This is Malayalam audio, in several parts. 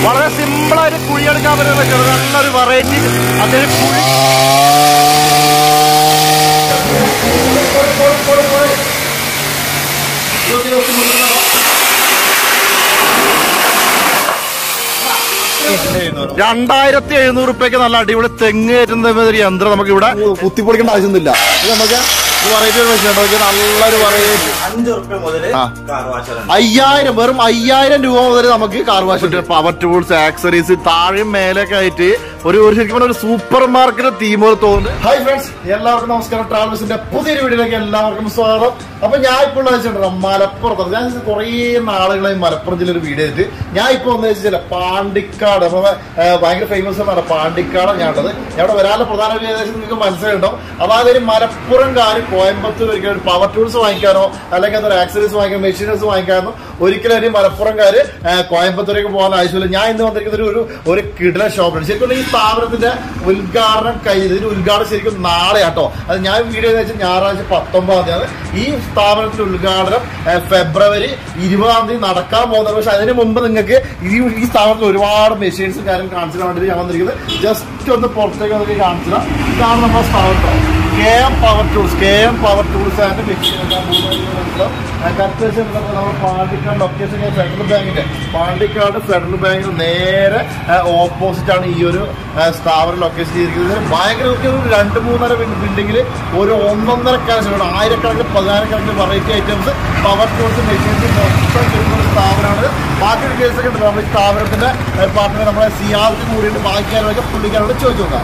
വളരെ സിമ്പിളായിട്ട് കുഴിയെടുക്കാൻ പറ്റുന്ന ചെറുത് നല്ലൊരു വെറൈറ്റി അദ്ദേഹം കുഴി രണ്ടായിരത്തി എഴുന്നൂറ് റുപ്യക്ക് നല്ല അടിപൊളി തെങ്ങ് കയറ്റുന്ന ഒരു യന്ത്രം നമുക്ക് ഇവിടെ കുത്തിപ്പൊളിക്കേണ്ട ആവശ്യമൊന്നുമില്ല ഇത് നമുക്ക് വെറൈറ്റി ഒരു മെഷീൻ ഉണ്ട് നല്ലൊരു വെറൈറ്റി അഞ്ച് ഉറുപ്പ്യ മുതൽ ആ. കാർ വാഷറുണ്ട് അയ്യായിരം വെറും അയ്യായിരം രൂപ മുതൽ നമുക്ക് കാർ വാഷ് ഉണ്ട് പവർ ടൂൾസ് ആക്സറീസ് താഴെയും മേലൊക്കെ ആയിട്ട് ഒരു ഒരു ശരിക്കും പറഞ്ഞാൽ ഒരു സൂപ്പർ മാർക്കറ്റ് തീം തോന്നുന്നു ഹായ് ഫ്രണ്ട്സ് എല്ലാവർക്കും നമസ്കാരം ട്രാവൽസിന്റെ പുതിയൊരു വീഡിയോയിലേക്ക് എല്ലാവർക്കും സ്വാഗതം അപ്പൊ ഞാൻ ഇപ്പോൾ വെച്ചിട്ടുണ്ടോ മലപ്പുറത്ത് ഞാൻ കുറേ നാളുകളായി മലപ്പുറം ജില്ലയിൽ ഒരു വീഡിയോ ചെയ്തിട്ട് ഞാൻ ഇപ്പൊ ഒന്ന് വെച്ചാൽ പാണ്ടിക്കാട് നമ്മളെ ആ, ഭയങ്കര ഫേമസ് ആണ് പാണ്ടിക്കാട് ഞാൻ ഉള്ളത് ഞാൻ ഇവിടെ വരാനുള്ള പ്രധാന ഒരു ഏകദേശം നിങ്ങൾക്ക് മനസ്സിലായിട്ടുണ്ടാവും അതായത് ഒരു മലപ്പുറംകാർ കോയമ്പത്തൂർ ഒരിക്കലും ഒരു പവർ ടൂൾസ് വാങ്ങിക്കാനോ അല്ലെങ്കിൽ അതൊരു ആക്സറീസ് വാങ്ങിക്കാനോ മെഷീനേഴ്സ് വാങ്ങിക്കാനോ ഒരിക്കലും ഒരു മലപ്പുറംകാർ കോയമ്പത്തൂരേക്ക് പോകാൻ ആവശ്യമില്ല ഞാൻ ഇന്ന് വന്നിരിക്കുന്ന ഒരു ഒരു ഒരു കിടല ഷോപ്പാണ് ശരിക്കും ഈ സ്ഥാപനത്തിന്റെ ഉദ്ഘാടനം കഴിഞ്ഞത് ഇതിന്റെ ഉദ്ഘാടനം ശരിക്കും നാളെ ആട്ടോ അത് ഞാൻ വീഡിയോ എന്ന് വെച്ചാൽ ഞായറാഴ്ച പത്തൊമ്പതാം തീയതി ഈ സ്ഥാപനത്തിന്റെ ഉദ്ഘാടനം ഏ, ഫെബ്രുവരി ഇരുപതാം തീയതി നടക്കാൻ പോകുന്നത് പക്ഷെ അതിന് മുമ്പ് നിങ്ങൾക്ക് ഈ ഈ സ്ഥാപനത്തിൽ ഒരുപാട് മെഷീൻസും കാര്യം കാണിച്ചു തരാൻ വേണ്ടി ഞാൻ വന്നിരിക്കുന്നത് ജസ്റ്റ് ഒന്ന് പുറത്തേക്ക് നമുക്ക് കാണിച്ചു തരാം ഇതാണ് നമ്മുടെ സ്ഥാപനം K M power tools K M power tools and machine correct നമ്മുടെ പാണ്ടിക്കാട് ലൊക്കേഷൻ ഫെഡറൽ ബാങ്കിന്റെ പാണ്ടിക്കാട് ഫെഡറൽ ബാങ്കിന് നേരെ ഓപ്പോസിറ്റ് ആണ് ഈ ഒരു ആ, സ്ഥാപനം ലൊക്കേഷൻ ചെയ്തിരിക്കുന്നത് ഭയങ്കര ഒരു രണ്ട് മൂന്നര ബിൽഡിംഗിൽ ഒരു ഒന്നൊന്നര കാശ് ആയിരക്കണക്കിന് പതിനായിരക്കണക്കിന് variety items power tools machines മൊത്തം കിട്ടുന്ന ഒരു സ്ഥാപനമാണ് ബാക്കി കേസൊക്കെ ഉണ്ട് നമ്മുടെ ഈ സ്ഥാപനത്തിന്റെ പാർട്ട്ണർ നമ്മളെ സിയാർക്ക് കൂടിയിട്ട് ബാക്കിയാരൊക്കെ പുള്ളിക്കാരോട് ചോദിച്ചു നോക്കാം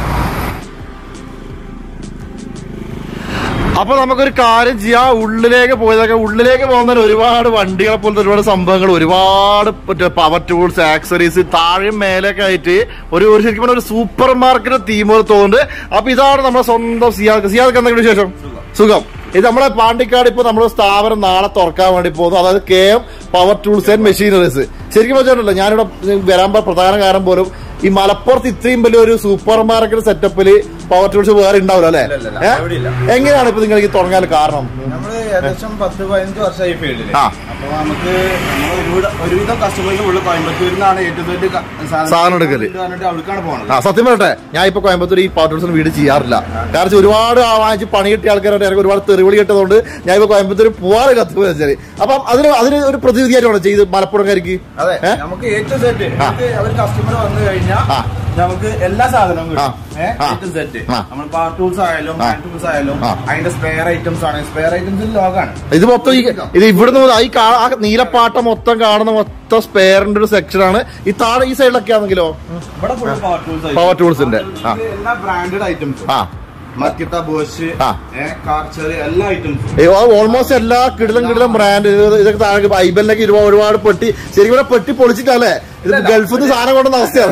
അപ്പൊ നമുക്കൊരു കാര്യം ചെയ്യാം ഉള്ളിലേക്ക് പോയതൊക്കെ ഉള്ളിലേക്ക് പോകുന്നതിന് ഒരുപാട് വണ്ടികളെ പോലത്തെ ഒരുപാട് സംഭവങ്ങൾ ഒരുപാട് മറ്റേ പവർ ടൂൾസ് ആക്സറീസ് താഴെയും മേലൊക്കെ ആയിട്ട് ഒരു ഒരു ശരിക്കും പറഞ്ഞാൽ ഒരു സൂപ്പർ മാർക്കറ്റ് തീം തോന്നുന്നുണ്ട് അപ്പൊ ഇതാണ് നമ്മുടെ സ്വന്തം സിയാർക്ക് സിയാർക്ക് എന്തെങ്കിലും വിശേഷം സുഖം ഇത് നമ്മളെ പാണ്ടിക്കാട് ഇപ്പൊ നമ്മുടെ സ്ഥാപനം നാളെ തുറക്കാൻ വേണ്ടി പോകുന്നു അതായത് K M power tools and machineries ശരിക്കും വെച്ചിട്ടുണ്ടല്ലോ ഞാനിവിടെ വരാൻ പ- പ്രധാന കാരണം പോലും ഈ മലപ്പുറത്ത് ഇത്രയും വലിയൊരു സൂപ്പർ മാർക്കറ്റ് സെറ്റപ്പിൽ പവർ ടൂൾസ് വേറെ ഉണ്ടാവില്ല അല്ലെ ഇല്ല, ഇല്ല, ഏ? അവിടെ ഇല്ല. എങ്ങനെയാണ് ഇപ്പൊ നിങ്ങൾക്ക് തുടങ്ങാൻ കാരണം നമ്മള് ഏകദേശം പത്ത് പതിനഞ്ച് വർഷമായി ഫീൽഡില് ആ. അപ്പൊ നമുക്ക് നമ്മൾ ഒരുവിധ ഒരുവിധം കസ്റ്റമേഴ്സ് ഉള്ള കോയമ്പത്തൂരിൽ നിന്നാണ് ഏറ്റവും വലിയ ക- സാധനം എടുക്കല്. പറഞ്ഞിട്ട് അവിടേക്കാണ് പോണത് ആ സത്യം പറയട്ടെ ഞാൻ ഇപ്പൊ കോയമ്പത്തൂർ ഈ പവർ ടൂൾസിന് വീട് ചെയ്യാറില്ല കാരണം വെച്ചാൽ ഒരുപാട് ആ വാങ്ങിച്ച് പണി കിട്ടിയ ആൾക്കാരുണ്ട് എനിക്ക് ഒരുപാട് തെറിവിളി കിട്ടതുകൊണ്ട് ഞാൻ ഇപ്പൊ കോയമ്പത്തൂർ പോവാറില്ല സത്യം വെച്ചാൽ അപ്പം അതിന് അതിന് ഒരു പ്രതിവിധിയായിട്ടാണ് ചെയ്ത് മലപ്പുറംകാർക്ക് അതെ ഏ? നമുക്ക് ഏറ്റവും സെറ്റ് ആ. അവർ കസ്റ്റമർ വന്നു കഴിഞ്ഞാൽ ആ. നമുക്ക് എല്ലാ സാധനവും ആ. കിട്ടും ഏ? ആ. ഏറ്റവും സെറ്റ് ആ. നമ്മൾ പവർ ടൂൾസ് ആയാലും ആ. ഹാൻഡ് ടൂൾസ് ആയാലും ആ. അതിന്റെ സ്പെയർ ഐറ്റംസ് ആണ് സ്പെയർ ഐറ്റംസിൽ ലോകാണ് ഇത് മൊത്തം ഈ ഇത് ഇവിടുന്ന് മുതൽ ഈ കാ- ആ നീലപ്പാട്ട മൊത്തം കാണുന്ന മൊത്തം സ്പെയറിന്റെ ഒരു സെക്ഷനാണ് ഈ താഴെ ഈ സൈഡിലൊക്കെ ആണെങ്കിലോ ഇവിടെ full power tools Power tools ന്റെ. ആ. എല്ലാ ബ്രാൻഡഡ് ഐറ്റംസും ആ മക്കിത്ത ബോഷ് ആ. കാർച്ചർ എല്ലാ ഐറ്റംസും ഓൾമോസ്റ്റ് എല്ലാ കിടിലം കിടിലം ബ്രാൻഡ് ഇതൊക്കെ താഴെ ഐബലിനൊക്കെ ഒരുപാട് ഒരുപാട് പെട്ടി ശരിക്കും ഇവിടെ പെട്ടി പൊളിച്ചിട്ടല്ലേ ഇത് ഗൾഫിൽ നിന്ന് സാധനം കൊണ്ടുവന്ന അവസ്ഥയാണ്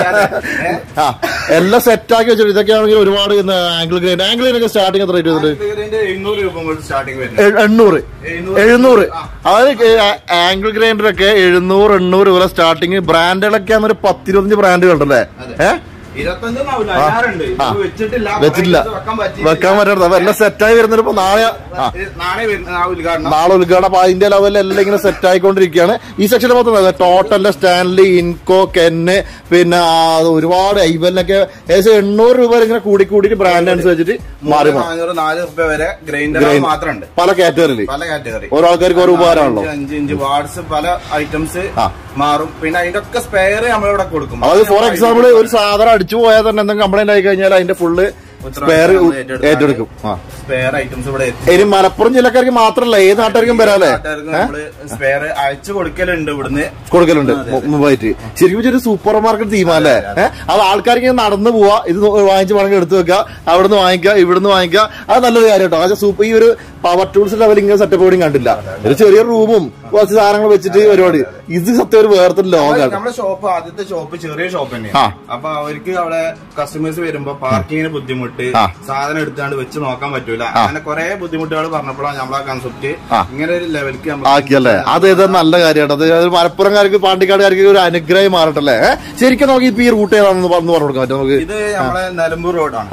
ആ എല്ലാം സെറ്റാക്കി വെച്ചിട്ട് ഇതൊക്കെ ആണെങ്കിൽ ഒരുപാട് ആംഗിൾ ഗ്രൈൻഡ് ആംഗിൾ ഗ്രൈൻഡൊക്കെ സ്റ്റാർട്ടിങ് എത്ര റേറ്റ് വരുന്നുണ്ട് ഇതിന്റെ എഴുന്നൂറ് രൂപ മുതൽ സ്റ്റാർട്ടിങ് വരുന്നത് എ- എണ്ണൂറ് എഴുന്നൂറ്. എഴുന്നൂറ് ആ. അതായത് ആംഗിൾ ഗ്രൈൻഡർ ഒക്കെ എഴുന്നൂറ് എണ്ണൂറ് പോലെ സ്റ്റാർട്ടിങ് ബ്രാൻഡുകളൊക്കെ ആകുന്ന ഒരു പത്തിരുപത്തഞ്ച് ബ്രാൻഡുകളുണ്ടല്ലേ ഏഹ് ഇരുപത്തഞ്ചൊന്നും ആവില്ല ആ. അതിനാറുണ്ട് ഇത് ആ. വെച്ചിട്ടില്ല വെച്ചിട്ടില്ല ഇത് വെക്കാൻ പറ്റിയില്ല. വെക്കാൻ പറ്റരുത് അപ്പൊ എല്ലാം സെറ്റായി വരുന്നത് ഇപ്പൊ നാളെ ആ ഇത് നാളെ വരുന്ന ആ ഉദ്ഘാടനം നാളെ ഉദ്ഘാടനം അപ്പൊ അതിന്റെ ലെവലിൽ എല്ലാം ഇങ്ങനെ സെറ്റ് ആയിക്കൊണ്ടിരിക്കുകയാണ് ഈ സെക്ഷനിൽ മൊത്തം ടോട്ടല് സ്റ്റാൻലി ഇൻകോ കെന്ന് പിന്നെ ആ, ഒരുപാട് ഐബലിനൊക്കെ ഏകദേശം എണ്ണൂറ് രൂപ വരെ ഇങ്ങനെ കൂടി കൂടിയിട്ട് ബ്രാൻഡ് അനുസരിച്ചിട്ട് മാറി മൂന്ന് മാറും നാനൂറ് നാല് റുപ്യ വരെ ഗ്രൈൻഡർ Grind. മാത്രമുണ്ട് പല കാറ്റഗറിയിൽ പല കാറ്റഗറി ഓരോ ആൾക്കാർക്ക് ഓരോ ഉപകാരമാണല്ലോ അഞ്ച് ഇഞ്ച് വാർഡ്സ് പല ഐറ്റംസ് ആ. മാറും പിന്നെ അതിന്റെ ഒക്കെ സ്പെയർ നമ്മളിവിടെ കൊടുക്കും അതായത് ഫോർ എക്സാമ്പിൾ ഒരു സാധനം അടിച്ചു പോയാൽ തന്നെ എന്തെങ്കിലും കംപ്ലൈന്റ് ആയി കഴിഞ്ഞാൽ അതിന്റെ ഫുള്ള് സ്പെയർ ഏറ്റെടുക്കും ആ സ്പെയർ ഐറ്റംസ് ഇവിടെ എത്തി ഇനി മലപ്പുറം ജില്ലക്കാർക്ക് മാത്രല്ല ഏത് നാട്ടുകാർക്കും വരാല്ലേ നാട്ടുകാർക്ക് നമ്മള് സ്പെയർ അയച്ചു കൊടുക്കലുണ്ട് ഇവിടുന്ന് കൊടുക്കലുണ്ട് മുമ്പായിട്ട് ശരിക്കും വെച്ചാൽ ഒരു സൂപ്പർ മാർക്കറ്റ് തീമല്ലേ ഏഹ് അത് ആൾക്കാർക്ക് ഇങ്ങനെ നടന്നു പോവാ ഇത് നോ- വാങ്ങിച്ച് വേണമെങ്കിൽ എടുത്തു വെക്കുക അവിടുന്ന് വാങ്ങിക്കുക ഇവിടുന്ന് വാങ്ങിക്കുക അത് നല്ലൊരു കാര്യം കേട്ടോ അത് സൂപ്പർ ഈ ഒരു പവർ ടൂൾസ് ലെവൽ ഇങ്ങനെ സെറ്റപ്പ് കൂടി കണ്ടില്ല ഒരു ചെറിയ റൂമും കുറച്ച് സാധനങ്ങൾ വെച്ചിട്ട് പരിപാടി ഇത് സത്യം ഒരു വേർത്തെ ലോകമാണ് നമ്മുടെ ഷോപ്പ് ആദ്യത്തെ ഷോപ്പ് ചെറിയ ഷോപ്പ് ആ. തന്നെയാണ് അപ്പൊ അവർക്ക് അവിടെ കസ്റ്റമേഴ്സ് വരുമ്പോ പാർക്കിങ്ങിന് ബുദ്ധിമുട്ട് ആ. സാധനം എടുത്താണ്ട് വെച്ച് നോക്കാൻ പറ്റൂല അങ്ങനെ കുറെ ബുദ്ധിമുട്ടുകൾ പറഞ്ഞപ്പോഴാണ് നമ്മളെ കൺസെപ്റ്റ് ആ. ഇങ്ങനെ ഒരു ലെവൽക്ക് നമ്മൾ ആക്കിയല്ലേ അത് ഇത് നല്ല കാര്യമാണ് അത് അത് മലപ്പുറംകാർക്ക് പാണ്ടിക്കാടുകാർക്ക് ഒരു അനുഗ്രഹം മാറട്ടല്ലേ ഏഹ് ശരിക്കും നോക്കി ഇപ്പൊ ഈ റൂട്ട് ഏതാണെന്ന് പറഞ്ഞു കൊടുക്കാൻ പറ്റും നമുക്ക് ഇത് നമ്മളെ നിലമ്പൂർ റോഡാണ് ആ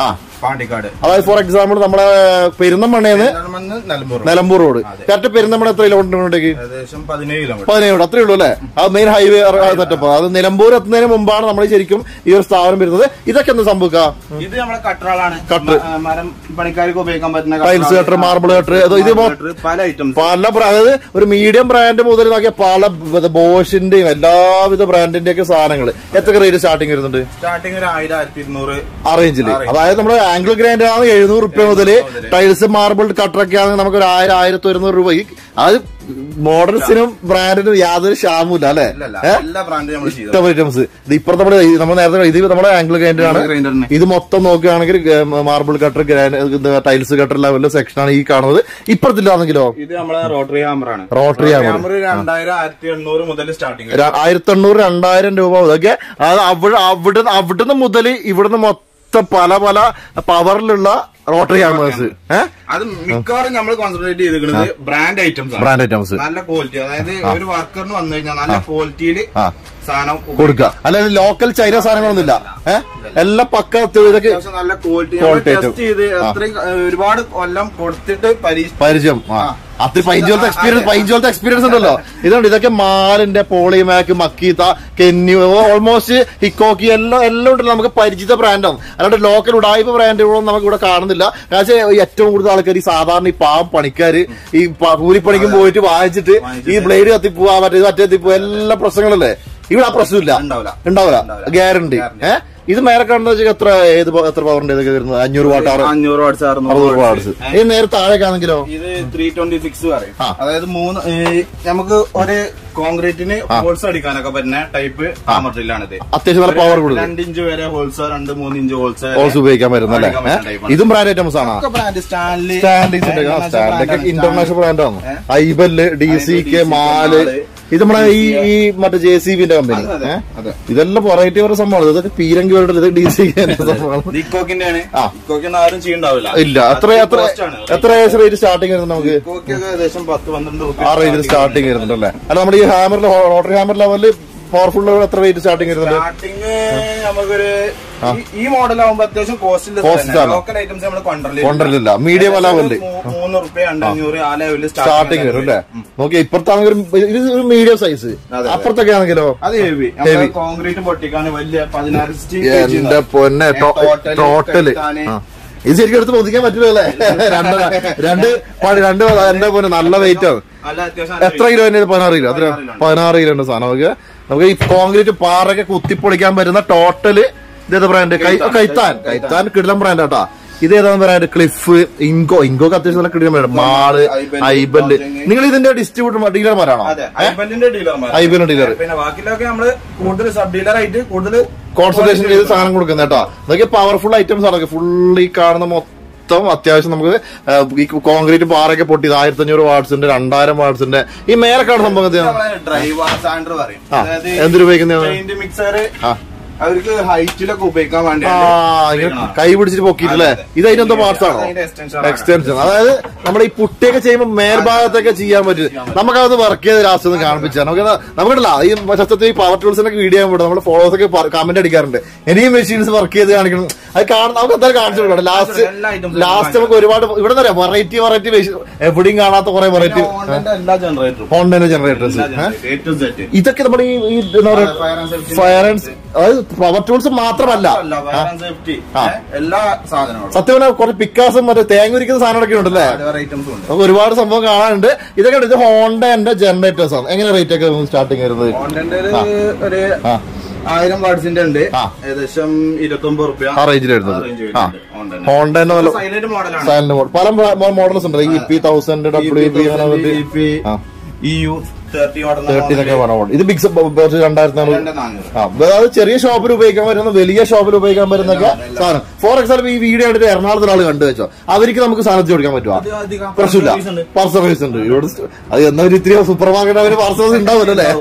പാണ്ടിക്കാട് അതായത് ഫോർ എക്സാമ്പിൾ നമ്മുടെ പെരുന്തമണ്ണേന്ന് പെരിന്തൽമണ്ണ നിലമ്പൂർ നിലമ്പൂർ റോഡ് കറക്റ്റ് പെരുന്തമണ്ണ എത്ര കിലോമീറ്റർ ഇങ്ങോട്ടേക്ക് ഏകദേശം പതിനേഴ് കിലോമീറ്റർ പതിനേഴ് അത്രേ ഉള്ളൂ അല്ലേ അത് മെയിൻ ഹൈവേ സെറ്റപ്പ് അത് നിലമ്പൂർ എത്തുന്നതിന് മുമ്പാണ് നമ്മൾ ശരിക്കും ഈ ഒരു സ്ഥാപനം വരുന്നത് ഇതൊക്കെ എന്താ സംഭവിക്കുക ഇത് നമ്മളെ കട്ടറുകളാണ് കട്ടർ. മ- മരം പണിക്കാർക്ക് ഉപയോഗിക്കാൻ പറ്റുന്ന ടൈൽസ് കട്ടറുകൾ. കട്ടർ മാർബിൾ കട്ടർ അത് ഇത് മൊ- കട്ടർ, പല ഐറ്റംസ് പല ബ്രാ- അതായത് ഒരു മീഡിയം ബ്രാൻഡ് മുതൽ നോക്കിയ പല ബോഷിന്റെയും എല്ലാവിധ ബ്രാൻഡിന്റെ ഒക്കെ സാധനങ്ങൾ എത്ര റേറ്റ് സ്റ്റാർട്ടിങ് വരുന്നുണ്ട് സ്റ്റാർട്ടിങ് ഒരു ആയിരം ആയിരത്തി ഇരുന്നൂറ് ആ റേഞ്ചിൽ ആ range. അതായത് നമ്മുടെ ആംഗിൾ ഗ്രാൻഡ് ആണ് എഴുന്നൂറ് റുപ്യ മുതൽ മുതല്. ടൈൽസ് മാർബിൾ കട്ടറൊക്കെ ആണെങ്കിൽ നമുക്ക് ഒരു ആയിരം ആയിരത്തി ഒരുന്നൂറ് രൂപ ഈ- അത് മോഡൽസിനും ബ്രാൻഡിനും യാതൊരു ക്ഷാമില്ല അല്ലെ ഇല്ലല്ല എല്ലാ ബ്രാൻഡും നമ്മൾ ചെയ്തു ഇഷ്ടം ഐറ്റംസ് ഇത് ഇപ്പുറത്തെ നമ്മുടെ നമ്മൾ നേരത്തെ ഇത് നമ്മുടെ ആംഗിൾ ഗ്രാൻഡ് ആണ് Grinder ന്. ഇത് മൊത്തം നോക്കുകയാണെങ്കിൽ marble cutter grand tiles cutter ലെവലിലെ സെക്ഷനാണ് ഈ കാണുന്നത് ഇപ്പുറത്തില്ലാണെങ്കിലോ ഇത് നമ്മളെ റോട്ടറി ഹാമർ ആണ് Rotary hammer. ഹാമർ രണ്ടായിരം ആയിരത്തി എണ്ണൂറ് മുതൽ സ്റ്റാർട്ടിങ് ആയിരത്തി എണ്ണൂറ് രണ്ടായിരം രൂപ ഇതൊക്കെ അതായത് അവിടെ അവിടെ അവിടുന്ന് മുതൽ ഇവിടുന്ന് മൊത്തം പല പല പവറിലുള്ള റോട്ടറി ഹാമേഴ്സ് ഏഹ് അത് മിക്കവാറും നമ്മൾ കോൺസെൻട്രേറ്റ് ചെയ്തിരിക്കുന്നത് ബ്രാൻഡ് ഐറ്റംസ് ആണ് ബ്രാൻഡ് ഐറ്റംസ് നല്ല ക്വാളിറ്റി അതായത് ഒരു വർക്കറിന് വന്നു കഴിഞ്ഞാൽ നല്ല ക്വാളിറ്റിയിൽ ആ. സാധനം കൊടുക്കുക അല്ലാതെ ലോക്കൽ ചൈന സാധനങ്ങളൊന്നുമില്ല ഏഹ് എല്ലാം പക്ക ഇതൊക്കെ അത്യാവശ്യം നല്ല ക്വാളിറ്റി Quality ടെസ്റ്റ് item. ചെയ്ത് അത്രയും ഏഹ്, ഒരുപാട് കൊല്ലം കൊടുത്തിട്ട് പരീക്ഷ പരിചയം ആ അത്ര പൈഞ്ചോലത്തെ എക്സ്പീരിയൻസ് പൈഞ്ചോലത്തെ എക്സ്പീരിയൻസ് ഉണ്ടല്ലോ ഇതുണ്ട് ഇതൊക്കെ മാലിന്റെ പോളിമാക്ക് മക്കീത്ത കെന്യു ഓൾമോസ്റ്റ് ഹിക്കോക്കി എല്ലാം എല്ലാം ഉണ്ടല്ലോ നമുക്ക് പരിചിത ബ്രാൻഡാണ് അല്ലാണ്ട് ലോക്കൽ ഉടായ്പ ബ്രാൻഡുകളൊന്നും നമുക്ക് ഇവിടെ കാണുന്നില്ല കാരണം ഏറ്റവും കൂടുതൽ ആൾക്കാർ ഈ സാധാരണ ഈ പാവം പണിക്കാര് ഈ പ- കൂലിപ്പണിക്കും പോയിട്ട് വാങ്ങിച്ചിട്ട് ഈ ബ്ലേഡ് കത്തിപ്പോവാ മറ്റേ മറ്റേ കത്തിപ്പോവാ എല്ലാ പ്രശ്നങ്ങളല്ലേ ഇവിടെ ആ പ്രശ്നമില്ല ഉണ്ടാവില്ല. ഉണ്ടാവില്ല ഉണ്ടാവില്ല. ഗ്യാരണ്ടി ഏഹ് ഇത് മേലെ കാണുന്ന വെച്ചാൽ എത്ര ഏത് പ- എത്ര പവറിന്റെ ഇതൊക്കെ വരുന്നത് അഞ്ഞൂറ് വാട്ട് ആറ് അഞ്ഞൂറ് വാട്സ് അറുന്നൂറ് അറുന്നൂറ് വാട്സ് വാട്സ് ഇത് നേരെ താഴേക്കാണെങ്കിലോ ഇത് ത്രീ ട്വന്റി സിക്സ് പറയും ആ. അതായത് മൂന്ന് ഏഹ്, നമുക്ക് ഒരു കോൺക്രീറ്റിന് ഹോൾസ് അടിക്കാനൊക്കെ പറ്റുന്ന ടൈപ്പ് ഹാമർ ഡ്രില്ലാണിത് അത്യാവശ്യം നല്ല പവർ കൂടുതൽ രണ്ട് ഇഞ്ച് വരെ ഹോൾസ് രണ്ട് മൂന്ന് ഇഞ്ച് ഹോൾസ് ഓൾസ് ഉപയോഗിക്കാൻ പറ്റുന്ന അല്ലേ അടിക്കാൻ പറ്റുന്ന type ആണ്. ഇതും ബ്രാൻഡ് ഐറ്റംസ് ആണോ ബ്രാൻഡ് സ്റ്റാൻലി സ്റ്റാൻഡിങ് സ്റ്റാൻഡൊക്കെ ഇന്റർനാഷണൽ ബ്രാൻഡാണ് Ibell D C K DC, മാല് മാല്. ഇത് നമ്മളെ ഈ ഈ മറ്റേ ജെ സി ബിന്റെ കമ്പനി അതെ, അതെ, അതെ. ഇതെല്ലാം വെറൈറ്റി ഓരോ സംഭവമാണ് ഇതൊക്കെ പീരങ്കി വേണ്ട ഇത് ഡി സി കെ സംഭവമാണ് ഇക്കോക്കിന്റെ ആണ് ആ. ഇക്കോക്കിന് ആരും ചെയ്യണ്ടാവില്ല ഇല്ല എത്ര എത്ര എത്ര ഏകദേശം റേറ്റ് സ്റ്റാർട്ടിങ് വരുന്നത് നമുക്ക് ഇക്കോക്കൊക്കെ ഏകദേശം പത്ത് പന്ത്രണ്ട് ആ റേഞ്ചിൽ സ്റ്റാർട്ടിങ് വരുന്നുണ്ട് അല്ലേ അല്ല നമ്മുടെ ഈ ഹാമറിൽ റോട്ടറി ഹാമർ ലെവലിൽ പവർഫുൾ എത്ര റേറ്റ് സ്റ്റാർട്ടിങ് വരുന്നുണ്ട് സ്റ്റാർട്ടിങ് നമുക്കൊരു ഈ- ഈ മോഡൽ ആകുമ്പോ അത്യാവശ്യം Cost കോസ്റ്റ് ആണ്. ലോക്കൽ ഐറ്റംസ് നമ്മൾ കൊണ്ടുവരില്ല കൊണ്ടുവരില്ല. Medium ലെവലില്. മൂന്ന് റുപ്യ രണ്ടഞ്ഞൂറ് ആ ലെവലിൽ സ്റ്റാർട്ടിങ് വരും അല്ലേ നോക്കി ഇപ്പുറത്താണെങ്കിൽ ഇത് ഒരു മീഡിയം സൈസ് അതെ. അപ്പുറത്തൊക്കെ ആണെങ്കിലോ അത് ഹെവി Heavy. കോൺക്രീറ്റ് പൊട്ടിക്കാൻ വലിയ പതിനാറ് എന്റെ പൊന്നെ Total ടോട്ടല് കെട്ടാന്. ഇത് ശരിക്കും എടുത്ത് പൊതിക്കാൻ പറ്റില്ലല്ലേ രണ്ട് രണ്ട് പണി രണ്ട് എന്റെ പൊന്നെ നല്ല വെയിറ്റ് ആണ് നല്ല അത്യാവശ്യം എത്ര കിലോ തന്നെ പതിനാറ് കിലോ അത്ര പതിനാറ് കിലോ ഉണ്ട്. പതിനാറ് കിലോ ഉണ്ട് സാധനം നമുക്ക് നമുക്ക് ഈ കോൺക്രീറ്റ് പാറൊക്കെ കുത്തിപ്പൊളിക്കാൻ പറ്റുന്ന ടോട്ടല് ഇതേത് ബ്രാൻഡ് കൈത്താൻ. കൈത്താൻ കൈത്താൻ കിടിലം ബ്രാൻഡ് ആട്ടാ ഇത് ഏതാണ് ബ്രാൻഡ് ക്ലിഫ് ഇങ്കോ ഇങ്കോക്ക് അത്യാവശ്യം നല്ല കിടിലം ബ്രാൻഡ് മാള് ഐബൽ, ഐബല് ലോഞ്ചിങ്. നിങ്ങൾ ഇതിന്റെ ഡിസ്ട്രിബ്യൂട്ടർ ഡീലർമാരാണോ അതെ ഐബലിന്റെ ഡീലർമാർ ഐബലിന്റെ dealer. പിന്നെ ബാക്കിലൊക്കെ നമ്മള് കൂടുതൽ സബ് ഡീലർ ആയിട്ട് കൂടുതൽ കോൺസെൻട്രേഷൻ ചെയ്ത് സാധനം കൊടുക്കുന്നത് കേട്ടോ അതൊക്കെ പവർഫുൾ ഐറ്റംസ് ആണ് ഫുൾ ഈ കാണുന്ന മൊത്തം അത്യാവശ്യം നമുക്ക് ആ, ഈ കോൺക്രീറ്റ് പാറയൊക്കെ പൊട്ടിയത് ആയിരത്തി അഞ്ഞൂറ് വാട്സിന്റെ രണ്ടായിരം വാട്സിന്റെ ഈ മേലെ കാണുന്ന സംഭവം എന്താണ്? ഡ്രൈവർ സാൻഡർ പറയും ആ, എന്തിനു ഉപയോഗിക്കുന്നതാണ്? പെയിന്റ് മിക്സർ ആ. അവർക്ക് ഹൈറ്റിലൊക്കെ ഉപയോഗിക്കാൻ വേണ്ടി ആ ഇങ്ങനെ കൈ പിടിച്ചിട്ട് പൊക്കിയിട്ടല്ലേ അതെ, അതെ. ഇത് അതിനെന്തോ പാർട്സ് ആണോ അതിന്റെ extension ആണ്. എക്സ്റ്റൻഷൻ അതായത് നമ്മൾ ഈ പുട്ടിയൊക്കെ ചെയ്യുമ്പോൾ മേൽഭാഗത്തൊക്കെ ചെയ്യാൻ പറ്റും നമുക്കത് വർക്ക് ചെയ്ത് ലാസ്റ്റ് ഒന്ന് കാണിപ്പിച്ചാൽ നമുക്ക് നമുക്കില്ല ഈ സത്യത്തിൽ ഈ പവർ ടൂൾസിനൊക്കെ വീഡിയോ ചെയ്യുമ്പോൾ നമ്മുടെ ഫോളോവേഴ്സ് ഒക്കെ കമന്റ് അടിക്കാറുണ്ട് ഇനിയും മെഷീൻസ് വർക്ക് ചെയ്ത് കാണിക്കണം അത് കാണുന്ന നമുക്ക് എന്തായാലും കാണിച്ചു കൊടുക്കണം ലാസ്റ്റ് എല്ലാ items ലാസ്റ്റ് നമുക്ക് ഒരുപാട് ഇവിടെ പറയാം വെറൈറ്റി വെറൈറ്റി എവിടെയും കാണാത്ത കുറെ വെറൈറ്റി ഹോണ്ടന്റെ എല്ലാ ജനറേറ്ററും ഹോണ്ടന്റെ ജനറേറ്റേഴ്സ് എ ടു സെറ്റ് ഇതൊക്കെ നമ്മുടെ ഈ ഈ എന്താ Fire പറയുക and safety. ഫയർ ആൻഡ് അതായത് പവർ ടൂൾസ് മാത്രമല്ല ആ. സേഫ്റ്റി ആ. എല്ലാ സാധനങ്ങളും സത്യം പറഞ്ഞാൽ കുറെ പിക്കാസും മറ്റേ തേങ്ങ ഉരിക്കുന്ന സാധനങ്ങളൊക്കെ ഉണ്ടല്ലേ വേറെ ഐറ്റംസും ഉണ്ട് നമുക്ക് ഒരുപാട് സംഭവം കാണാനുണ്ട് ഇതൊക്കെ ഉണ്ട്. ഇത് ഹോണ്ടന്റെ ജനറേറ്റേഴ്സ് ആണ് എങ്ങനെ റേറ്റ് ഒക്കെ സ്റ്റാർട്ടിങ് വരുന്നത് ഹോണ്ടന്റെ ആ. ഒരു ആ. ആയിരം വാട്സിന്റെ ഉണ്ട് ആ. ഏകദേശം ഇരുപത്തി ഒമ്പത് റുപ്യ ആ റേഞ്ചിൽ വരുന്നത് ആ ഹോണ്ടന്റെ നല്ല സൈലന്റ് മോഡലാണ് സൈലന്റ് മോഡൽ പല മോഡൽസ് ഉണ്ട് E P thousand W P അങ്ങനെ വന്നിട്ട് ആ. ഇ യു തേർട്ടി തേർട്ടീനൊക്കെ പറഞ്ഞ മോഡൽ ഇത് ബിഗ് രണ്ടായിരത്തി നാനൂറ് നാനൂറ് ആ അതായത് ചെറിയ ഷോപ്പിൽ ഉപയോഗിക്കാൻ പറ്റുന്ന വലിയ ഷോപ്പിൽ ഉപയോഗിക്കാൻ പറ്റുന്നൊക്കെ സാധനം ഫോർ എക്സാമ്പിൾ ഈ വീഡിയോ എടുത്ത് എറണാകുളത്ത് ഒരാൾ കണ്ടു വെച്ചോ അവർക്ക് നമുക്ക് സാധനം എത്തിച്ച് കൊടുക്കാൻ പറ്റുമോ അത് അധികം പ്രശ്നമില്ല service ഉണ്ട്. പാർസൽ സർവീസ് ഉണ്ട് ഇവിടെ സ്റ്റ്- അത് എന്നാ ഒരു ഇത്തിരി സൂപ്പർ മാർക്കറ്റ് അവര് പാർസൽ സർവീസ് ഉണ്ടാവുമല്ലോ അല്ലേ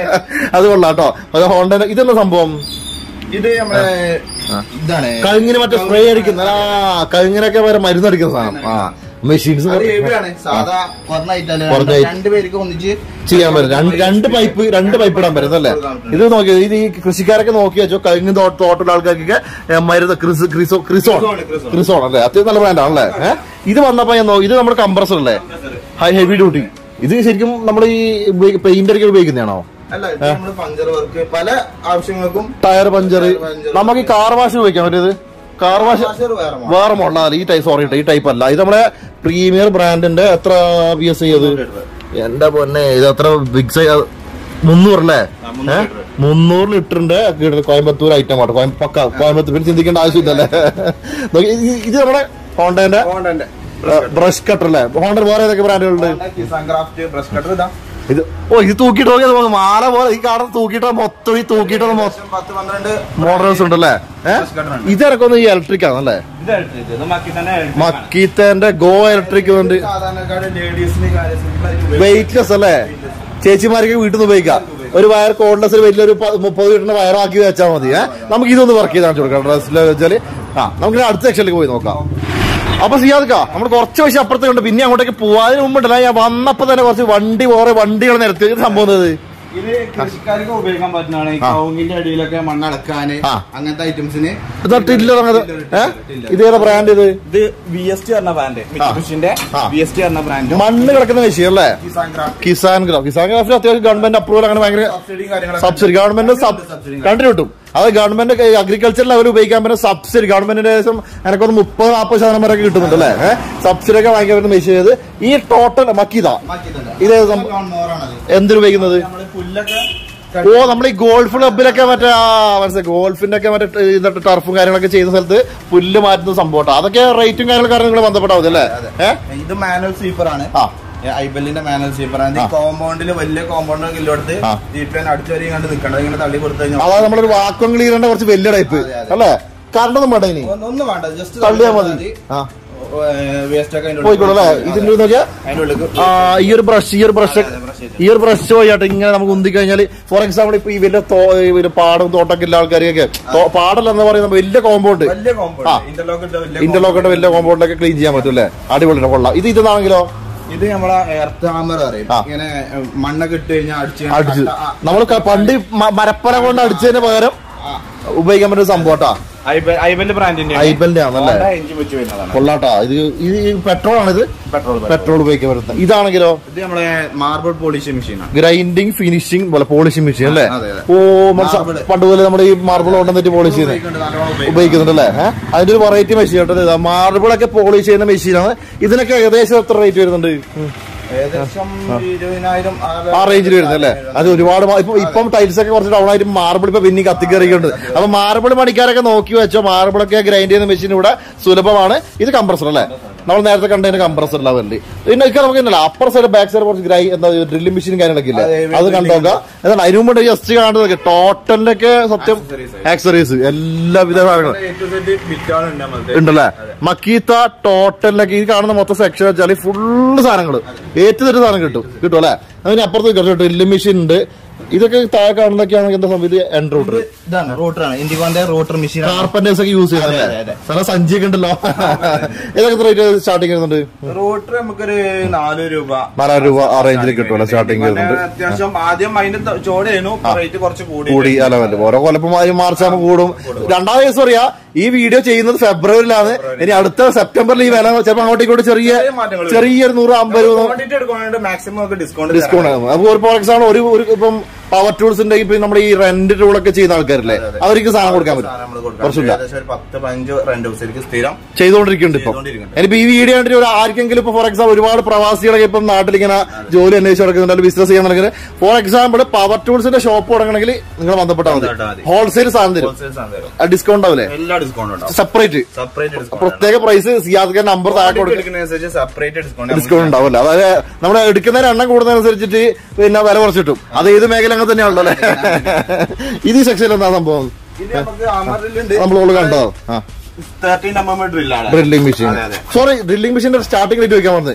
അത് കൊള്ളാം കേട്ടോ അത് ഹോണ്ട ഇതെന്താ സംഭവം ഇത് നമ്മളെ ഇതാണ് കഴുങ്ങിന് മറ്റേ സ്പ്രേ അടിക്കുന്ന ആ കഴുങ്ങിനൊക്കെ വരെ മരുന്നടിക്കുന്ന സാധനം ആ മെഷീൻസ് അത് heavy ആണ്. സാധാ കുറഞ്ഞ item അല്ലേ. കുറഞ്ഞ item. രണ്ട് പേർക്ക് ഒന്നിച്ച് ചെയ്യാൻ പറ്റും രണ്ട് രണ്ട് പൈപ്പ് രണ്ട് പൈപ്പ് ഇടാൻ പറ്റും അല്ലേ ഇത് നോക്കി ഇത് ഈ കൃഷിക്കാരൊക്കെ നോക്കി വെച്ചോ കഴിഞ്ഞ തോട്ട തോട്ടുള്ള ആൾക്കാർക്കൊക്കെ ഏ, മരുന്ന് ക്രിസ് ക്രിസോ ക്രിസോൺ ക്രിസോൺ, ക്രിസോൺ. ക്രിസോൺ അല്ലേ അത്യാവശ്യം നല്ല ബ്രാൻഡ് ആണല്ലേ ഏഹ് ഇത് വന്നപ്പോ ഞാൻ നോ- ഇത് നമ്മുടെ കംപ്രസർ അല്ലേ ഹൈ ഹെവി ഡ്യൂട്ടി ഇത് ശരിക്കും നമ്മൾ ഈ പെയിന്റ് അടിക്കാൻ ഉപയോഗിക്കുന്നതാണോ അല്ല ഇത് നമ്മള് പഞ്ചർ വർക്ക് പല ആവശ്യങ്ങൾക്കും ടയർ പഞ്ചർ Tire puncture. നമുക്ക് ഈ കാർ വാഷ് ഉപയോഗിക്കാൻ പറ്റിയത് കാർ വാഷ് Washer വേറെ model. വേറെ മോഡലാണ് ഈ ടൈപ്പ് സോറി ഈ ടൈപ്പ് അല്ല ഇത് നമ്മളെ പ്രീമിയർ ബ്രാൻഡിന്റെ എത്ര ബി എസ് ഐ അത് എന്റെ പൊന്നെ ഇത് എത്ര ബിഗ് സൈ മുന്നൂറല്ലേ ആ, മുന്നൂറ് ഏഹ്? ലിറ്റർ. മുന്നൂറ് ലിറ്ററിന്റെ കീഴിൽ കോയമ്പത്തൂർ ഐറ്റം ആട്ടോ കോയം- പക്ക കോയമ്പത്തൂർ പിന്നെ ചിന്തിക്കേണ്ട ആവശ്യമില്ലല്ലേ നോക്കി, ഇത് ഇത് നമ്മുടെ ഹോണ്ടന്റെ ഹോണ്ടന്റെ ബ്രഷ് കട്ടർ അല്ലേ ഹോണ്ട വേറെ ഏതൊക്കെ ബ്രാൻഡുകളുണ്ട് കിസാൻ ക്രാഫ്റ്റ് ബ്രഷ് കട്ടർ ഇതാ ഇത് ഓ ഇത് തൂക്കിയിട്ട് നോക്കിയാൽ നമുക്ക് മാല പോലെ ഈ കാടം തൂക്കിയിട്ട് മൊത്തം ഈ തൂക്കിയിട്ട് മൊത്തം ഏകദേശം പത്ത് പന്ത്രണ്ട് മോഡൽസ് ഉണ്ടല്ലേ ഏഹ് Brush cutter ഉണ്ട്. ഇത് ഇറക്കൊന്ന് ഈ ഇലക്ട്രിക് ആണല്ലേ ഇത് electric. ഇത് മക്കി തന്നെ electric ആണ്. മക്കീത്തന്റെ ഗോ ഇലക്ട്രിക് ഉണ്ട് സാധാരണക്കാര് ലേഡീസിന് കാര്യം simple ആയിട്ട് ഉപയോഗിക്കാം. വെയിറ്റ്ലെസ് അല്ലേ ചേച്ചിമാർക്ക് വീട്ടിൽ നിന്ന് ഉപയോഗിക്കാം ഒരു വയർ കോഡ്ലെസ് വലിയൊരു പ- മുപ്പത് ലിറ്ററിന്റെ വയറാക്കി വെച്ചാൽ മതി ഏഹ് നമുക്ക് ഇതൊന്ന് വർക്ക് ചെയ്ത് കാണിച്ചു കൊടുക്കാം ഡ്രസ്സിൽ വെച്ചാല് ആ നമുക്ക് അടുത്ത സെക്ഷനിലേക്ക് പോയി നോക്കാം അപ്പൊ സിയാദ്ക്ക നമ്മൾ കുറച്ച് പൈസ അപ്പുറത്തേക്കുണ്ട് പിന്നെ അങ്ങോട്ടേക്ക് പോവാതിന് മുമ്പുണ്ടല്ല ഞാൻ വന്നപ്പോ തന്നെ കുറച്ച് വണ്ടി വേറെ വണ്ടികൾ നിരത്തി ഇത് സംഭവം ഇത് ഇത് കൃഷിക്കാർക്ക് ഉപയോഗിക്കാൻ പറ്റുന്നതാണ് ഈ ആ. കവുങ്ങിന്റെ അടിയിലൊക്കെ മണ്ണടക്കാന് ആ. അങ്ങനത്തെ ഐറ്റംസിന് ഇതാ ടില്ലർ അങ്ങനെ ഏഹ് ഇത് ഏതാ ബ്രാൻഡ് ഇത് ഇത് വി എസ് ടി പറഞ്ഞ ബ്രാൻഡ് മിക്സിന്റെ ആ. വി എസ് ടി പറഞ്ഞ ബ്രാൻഡ് മണ്ണ് കിടക്കുന്ന മെഷീൻ അല്ലേ കിസാൻ ക്രാഫ്റ്റ് കിസാൻ ഗ്രാഫ് കിസാൻ ഗ്രാഫിൽ അത്യാവശ്യം ഗവൺമെന്റ് അപ്രൂവൽ അങ്ങനെ ഭയങ്കര സബ്സിഡി കാര്യങ്ങളൊക്കെ സബ്സിഡി ഗവൺമെന്റ് സബ്സിഡി കണ്ടു കിട്ടും അത് ഗവൺമെന്റ് അഗ്രികൾച്ചർ ലെവൽ ഉപയോഗിക്കാൻ പറ്റുന്ന സബ്സിഡി ഗവൺമെന്റിന്റെ ഏകദേശം എനക്കൊന്ന് മുപ്പത് നാൽപ്പത് ശതമാനം വരെ കിട്ടുന്നുണ്ട് അല്ലേ ഏഹ് സബ്സിഡി ഒക്കെ വാങ്ങിക്കാൻ പറ്റുന്ന മെഷീൻ ഇത് ഈ ടോട്ടൽ മക്കീത ഇത് ഏത് സം- എന്തിനു ഉപയോഗിക്കുന്നത് നമ്മള് പുല്ലൊക്കെ ഓ നമ്മൾ ഈ ഗോൾഫ് ക്ലബിലൊക്കെ മറ്റേ ആ, മനസ്സിലായി ഗോൾഫിന്റെ ഒക്കെ മറ്റേ ഇതൊക്കെ ടർഫും കാര്യങ്ങളൊക്കെ ചെയ്യുന്ന സ്ഥലത്ത് പുല്ല് മാറ്റുന്ന സംഭവം അതൊക്കെ റേറ്റും കാര്യങ്ങളൊക്കെ നിങ്ങൾ ബന്ധപ്പെട്ടാൽ മതി അല്ലേ ഏഹ് ഇത് മാനുവൽ സ്വീപ്പർ ആണ് ആ ഐബലിന്റെ മാനുവൽ സ്വീപ്പർ ആണ് ആ. കോമ്പൗണ്ടിൽ വലിയ കോമ്പൗണ്ട് ഇല്ലോടത്ത് ആ. ജീപ്പിനെ അടിച്ചു വരെയും കണ്ട് നിൽക്കണ്ട ഇങ്ങനെ തള്ളി കൊടുത്തു കഴിഞ്ഞാൽ അതായത് നമ്മളൊരു വാക്വം ക്ലീനറിന്റെ കുറച്ച് വലിയ ടൈപ്പ് അതെ, അതെ. അല്ലേ കറണ്ടൊന്നും വേണ്ട ഇനി ഒന്ന് ഒന്നും വേണ്ട ജസ്റ്റ് തള്ളിയാ മതി ആ വേസ്റ്റ് ഒക്കെ അതിന്റെ പോയിക്കോളൂ അല്ലേ ഇതിന്റെ ഉള്ളിൽ നോക്കിയാ അതിന്റെ ഉള്ളിൽ ആ ഈ ഒരു ബ്രഷ് ഈ ഒരു ബ്രഷ് അതെ, അതെ, brush ചെയ്ത്. ഈ ഒരു ബ്രഷ് പോയിട്ട് ഇങ്ങനെ നമുക്ക് ഉന്തി കഴിഞ്ഞാൽ ഫോർ എക്സാമ്പിൾ ഇപ്പൊ ഈ വലിയ തോ- ഈ വലിയ പാടം തോട്ടൊക്കെ ഉള്ള ആൾക്കാരൊക്കെ പാടല്ല എന്ന് പറയുന്ന വലിയ കോമ്പൗണ്ട് വലിയ ആ. കോമ്പൗണ്ട് ഇന്റർലോക്ക് ഇട്ട വലിയ ഇന്റർലോക്കിന്റെ വലിയ കോമ്പൗണ്ടിലൊക്കെ ക്ലീൻ ചെയ്യാൻ പറ്റും അല്ലേ അടിപൊളി കൊള്ളാം ഇത് ഇതാണെങ്കിലോ compound. ഇത് നമ്മളെ എർത്ത് ഹാമർ പറയും ആ. ഇങ്ങനെ ഏഹ്, മണ്ണൊക്കെ ഇട്ട് കഴിഞ്ഞാൽ അടിച്ച് അടിച്ച് കട്ട- ആ, നമ്മൾ പണ്ട് മ- മരപ്പന കൊണ്ട് അടിച്ചതിന് പകരം ആ. ഉപയോഗിക്കാൻ പറ്റുന്ന സംഭവം കേട്ടാ ഐബൽ- ഐബലിന്റെ ബ്രാൻഡിന്റെ ഐബലിന്റെ ആണല്ലേ എഞ്ചിൻ വെച്ച് വരുന്നതാണ് കൊള്ളാട്ടാ ഇത് ഇത് പെട്രോൾ ആണിത് പെട്രോൾ പെട്രോൾ ഉപയോഗിക്കാൻ പറ്റുന്നത് ഇതാണെങ്കിലോ ഇത് നമ്മളെ മാർബിൾ പോളിഷ് മെഷീനാണ് ഗ്രൈൻഡിങ് ഫിനിഷിംഗ് പോലെ പോളിഷിംഗ് മെഷീൻ അല്ലേ അതെ, അതെ. ഓ നമ്മൾ സ- Marble. പണ്ട് പോലെ നമ്മുടെ ഈ മാർബിൾ കൊണ്ടുവന്നിട്ട് പോളിഷ് ചെയ്യുന്നത് ഉപയോഗിക്കുന്നുണ്ട് അല്ലേ ഏഹ്? അതിന്റെ ഒരു വെറൈറ്റി മെഷീൻ കേട്ടോ മാർബിൾ ഒക്കെ പോളിഷ് ചെയ്യുന്ന മെഷീനാണ് ഇതിനൊക്കെ ഏകദേശം എത്ര റേറ്റ് വരുന്നുണ്ട് ഉം. ഏകദേശം ഇരുപതിനായിരം ആ റേഞ്ചിൽ വരുന്നത് അല്ലേ അത് ഒരുപാട് മാ- ഇപ്പൊ ഇപ്പം ടൈൽസ് ഒക്കെ കുറച്ച് ഡൗൺ ആയിട്ട് മാർബിൾ ഇപ്പൊ പിന്നെ കത്തിക്കറിയുണ്ട് അപ്പൊ മാർബിൾ പണിക്കാരൊക്കെ നോക്കി വെച്ചോ മാർബിൾ ഒക്കെ ഗ്രൈൻഡ് ചെയ്യുന്ന മെഷീൻ ഇവിടെ സുലഭമാണ് ഇത് കംപ്രസർ അല്ലേ നമ്മൾ നേരത്തെ കണ്ടതിന് കംപ്രസർ ലെവലിൽ പിന്നെ ഇതൊക്കെ നമുക്ക് ഇന്നലെ അപ്പർ സൈഡ് ബാക്ക് സൈഡ് കുറച്ച് ഗ്രൈ എന്താ ഡ്രില്ലിംഗ് മെഷീൻ കാര്യങ്ങളൊക്കെ ഇല്ലേ അതെ, അത് drilling കണ്ടോക്കാം എന്താണ് അതിനു മുമ്പ് ജസ്റ്റ് കാണുന്നതൊക്കെ ടോട്ടലിലൊക്കെ സത്യം Accessories. ആക്സറീസ് എല്ലാവിധ സാധനങ്ങളും ബിറ്റാളുണ്ട് നമ്മളത് ഉണ്ടല്ലേ മക്കീത്ത ടോട്ടലിലൊക്കെ ഈ കാണുന്ന മൊത്തം സെക്ഷൻ വെച്ചാൽ ഫുള്ള് സാധനങ്ങൾ ഏറ്റവും തെറ്റ് സാധനം കിട്ടും കിട്ടും അല്ലേ അതിന് അപ്പുറത്ത് കുറച്ച് ഡ്രില്ലിംഗ് മെഷീൻ ഉണ്ട് ഇതൊക്കെ താഴെ കാണുന്നൊക്കെയാണെങ്കിൽ എന്താ സംഭവം ഇത് എൻഡ് റൂട്ടർ ഇതാണ് റൂട്ടറാണ് ഇൻഡിഗോന്റെ റൂട്ടർ മെഷീൻ കാർപ്പന്റേഴ്സ് ഒക്കെ യൂസ് ചെയ്യുന്നല്ലേ അതെ, അതെ. സാധാ സഞ്ചിയൊക്കെ ഉണ്ടല്ലോ ഇതൊക്കെ റേറ്റ് സ്റ്റാർട്ടിങ് വരുന്നുണ്ട് റൂട്ടർ നമുക്കൊരു നാല് രൂപ നാലായിരം രൂപ ആ റേഞ്ചിൽ കിട്ടുമല്ലോ സ്റ്റാർട്ടിങ് പിന്നെ വരുന്നുണ്ട് അത്യാവശ്യം ആദ്യം അതിന്റെ ചോടേനു റേറ്റ് കുറച്ച് കൂടി കൂടി അല്ല വല്ല ഓരോ കൊല്ലപ്പം മാർച്ച് ആകുമ്പോൾ കൂടും രണ്ടാം ദിവസം അറിയാ ഈ വീഡിയോ ചെയ്യുന്നത് ഫെബ്രുവരിയിലാണ് ഇനി അടുത്ത സെപ്റ്റംബറിൽ ഈ വില ചിലപ്പോൾ അങ്ങോട്ടും ഇങ്ങോട്ടും ചെറിയ ചെറിയ മാറ്റങ്ങൾ വരും. ചെറിയൊരു നൂറ് അമ്പത് രൂപ ക്വാണ്ടിറ്റി എടുക്കുകയാണെങ്കിൽ മാക്സിമം ഒക്കെ ഡിസ്കൗണ്ട് ഡിസ്കൗണ്ട് ആകും അപ്പൊ ഒരു പ്രോഡക്ട്സ് ആണ് ഒരു ഒരു ഇപ്പം പവർ ടൂൾസിന്റെ ഇപ്പൊ നമ്മുടെ ഈ റെന്റ് ടൂളൊക്കെ ചെയ്യുന്ന ആൾക്കാരില്ലേ അവർക്ക് സാധനം കൊടുക്കാൻ പറ്റും കുറച്ചില്ല ഏകദേശം ഒരു പത്ത് പതിനഞ്ച് രണ്ട് ദിവസത്തേക്ക് സ്ഥിരം ചെയ്തുകൊണ്ടിരിക്കുന്നുണ്ട് ഇപ്പൊ ചെയ്തുകൊണ്ടിരിക്കുന്നുണ്ട്. ഇനിയിപ്പോ ഈ വീഡിയോ കണ്ടിട്ട് ഒരു ആർക്കെങ്കിലും ഇപ്പൊ ഫോർ എക്സാമ്പിൾ ഒരുപാട് പ്രവാസികളൊക്കെ ഇപ്പം നാട്ടിൽ ഇങ്ങനെ ജോലി അന്വേഷിച്ച് നടക്കുന്നുണ്ട് ബിസിനസ് ചെയ്യാൻ നടക്കുന്നത് ഫോർ എക്സാമ്പിൾ പവർ ടൂൾസിന്റെ ഷോപ്പ് തുടങ്ങണമെങ്കിൽ നിങ്ങൾ ബന്ധപ്പെട്ടാൽ മതി ബന്ധപ്പെട്ടാൽ മതി. ഹോൾസെയിൽ സാധനം തരും ഹോൾസെയിൽ സാധനം തരും ഡിസ്കൗണ്ട് ആവില്ലേ എല്ലാ ഡിസ്കൗണ്ടും ഉണ്ടാവും സെപ്പറേറ്റ് സെപ്പറേറ്റ് ഡിസ്കൗണ്ട് പ്രത്യേക പ്രൈസ് സിയാസ്ക നമ്പർ താഴെ കൊടുക്കും എടുക്കുന്നതനുസരിച്ച് സെപ്പറേറ്റ് ഡിസ്കൗണ്ട് ഡിസ്കൗണ്ട് ഉണ്ടാവില്ല അതായത് നമ്മൾ എടുക്കുന്നതിന് എണ്ണം കൂടുന്നതനുസരിച്ചിട്ട് പിന്നെ വില കുറച്ച് കിട്ടും അത് ഏത് മേഖല അങ്ങനെ തന്നെയാണല്ലോ അല്ലേ ഇത് ഈ സെക്ഷനിൽ എന്താ സംഭവം ഇത് നമുക്ക് അമറിലുണ്ട് നമ്മൾ കണ്ടോ ആ തേർട്ടീൻ എം എം ഡ്രില്ലാണ് ഡ്രില്ലിംഗ് മെഷീൻ അതെ, അതെ. സോറി ഡ്രില്ലിംഗ് മെഷീന്റെ സ്റ്റാർട്ടിംഗ് റേറ്റ് വെക്കാൻ പറഞ്ഞത്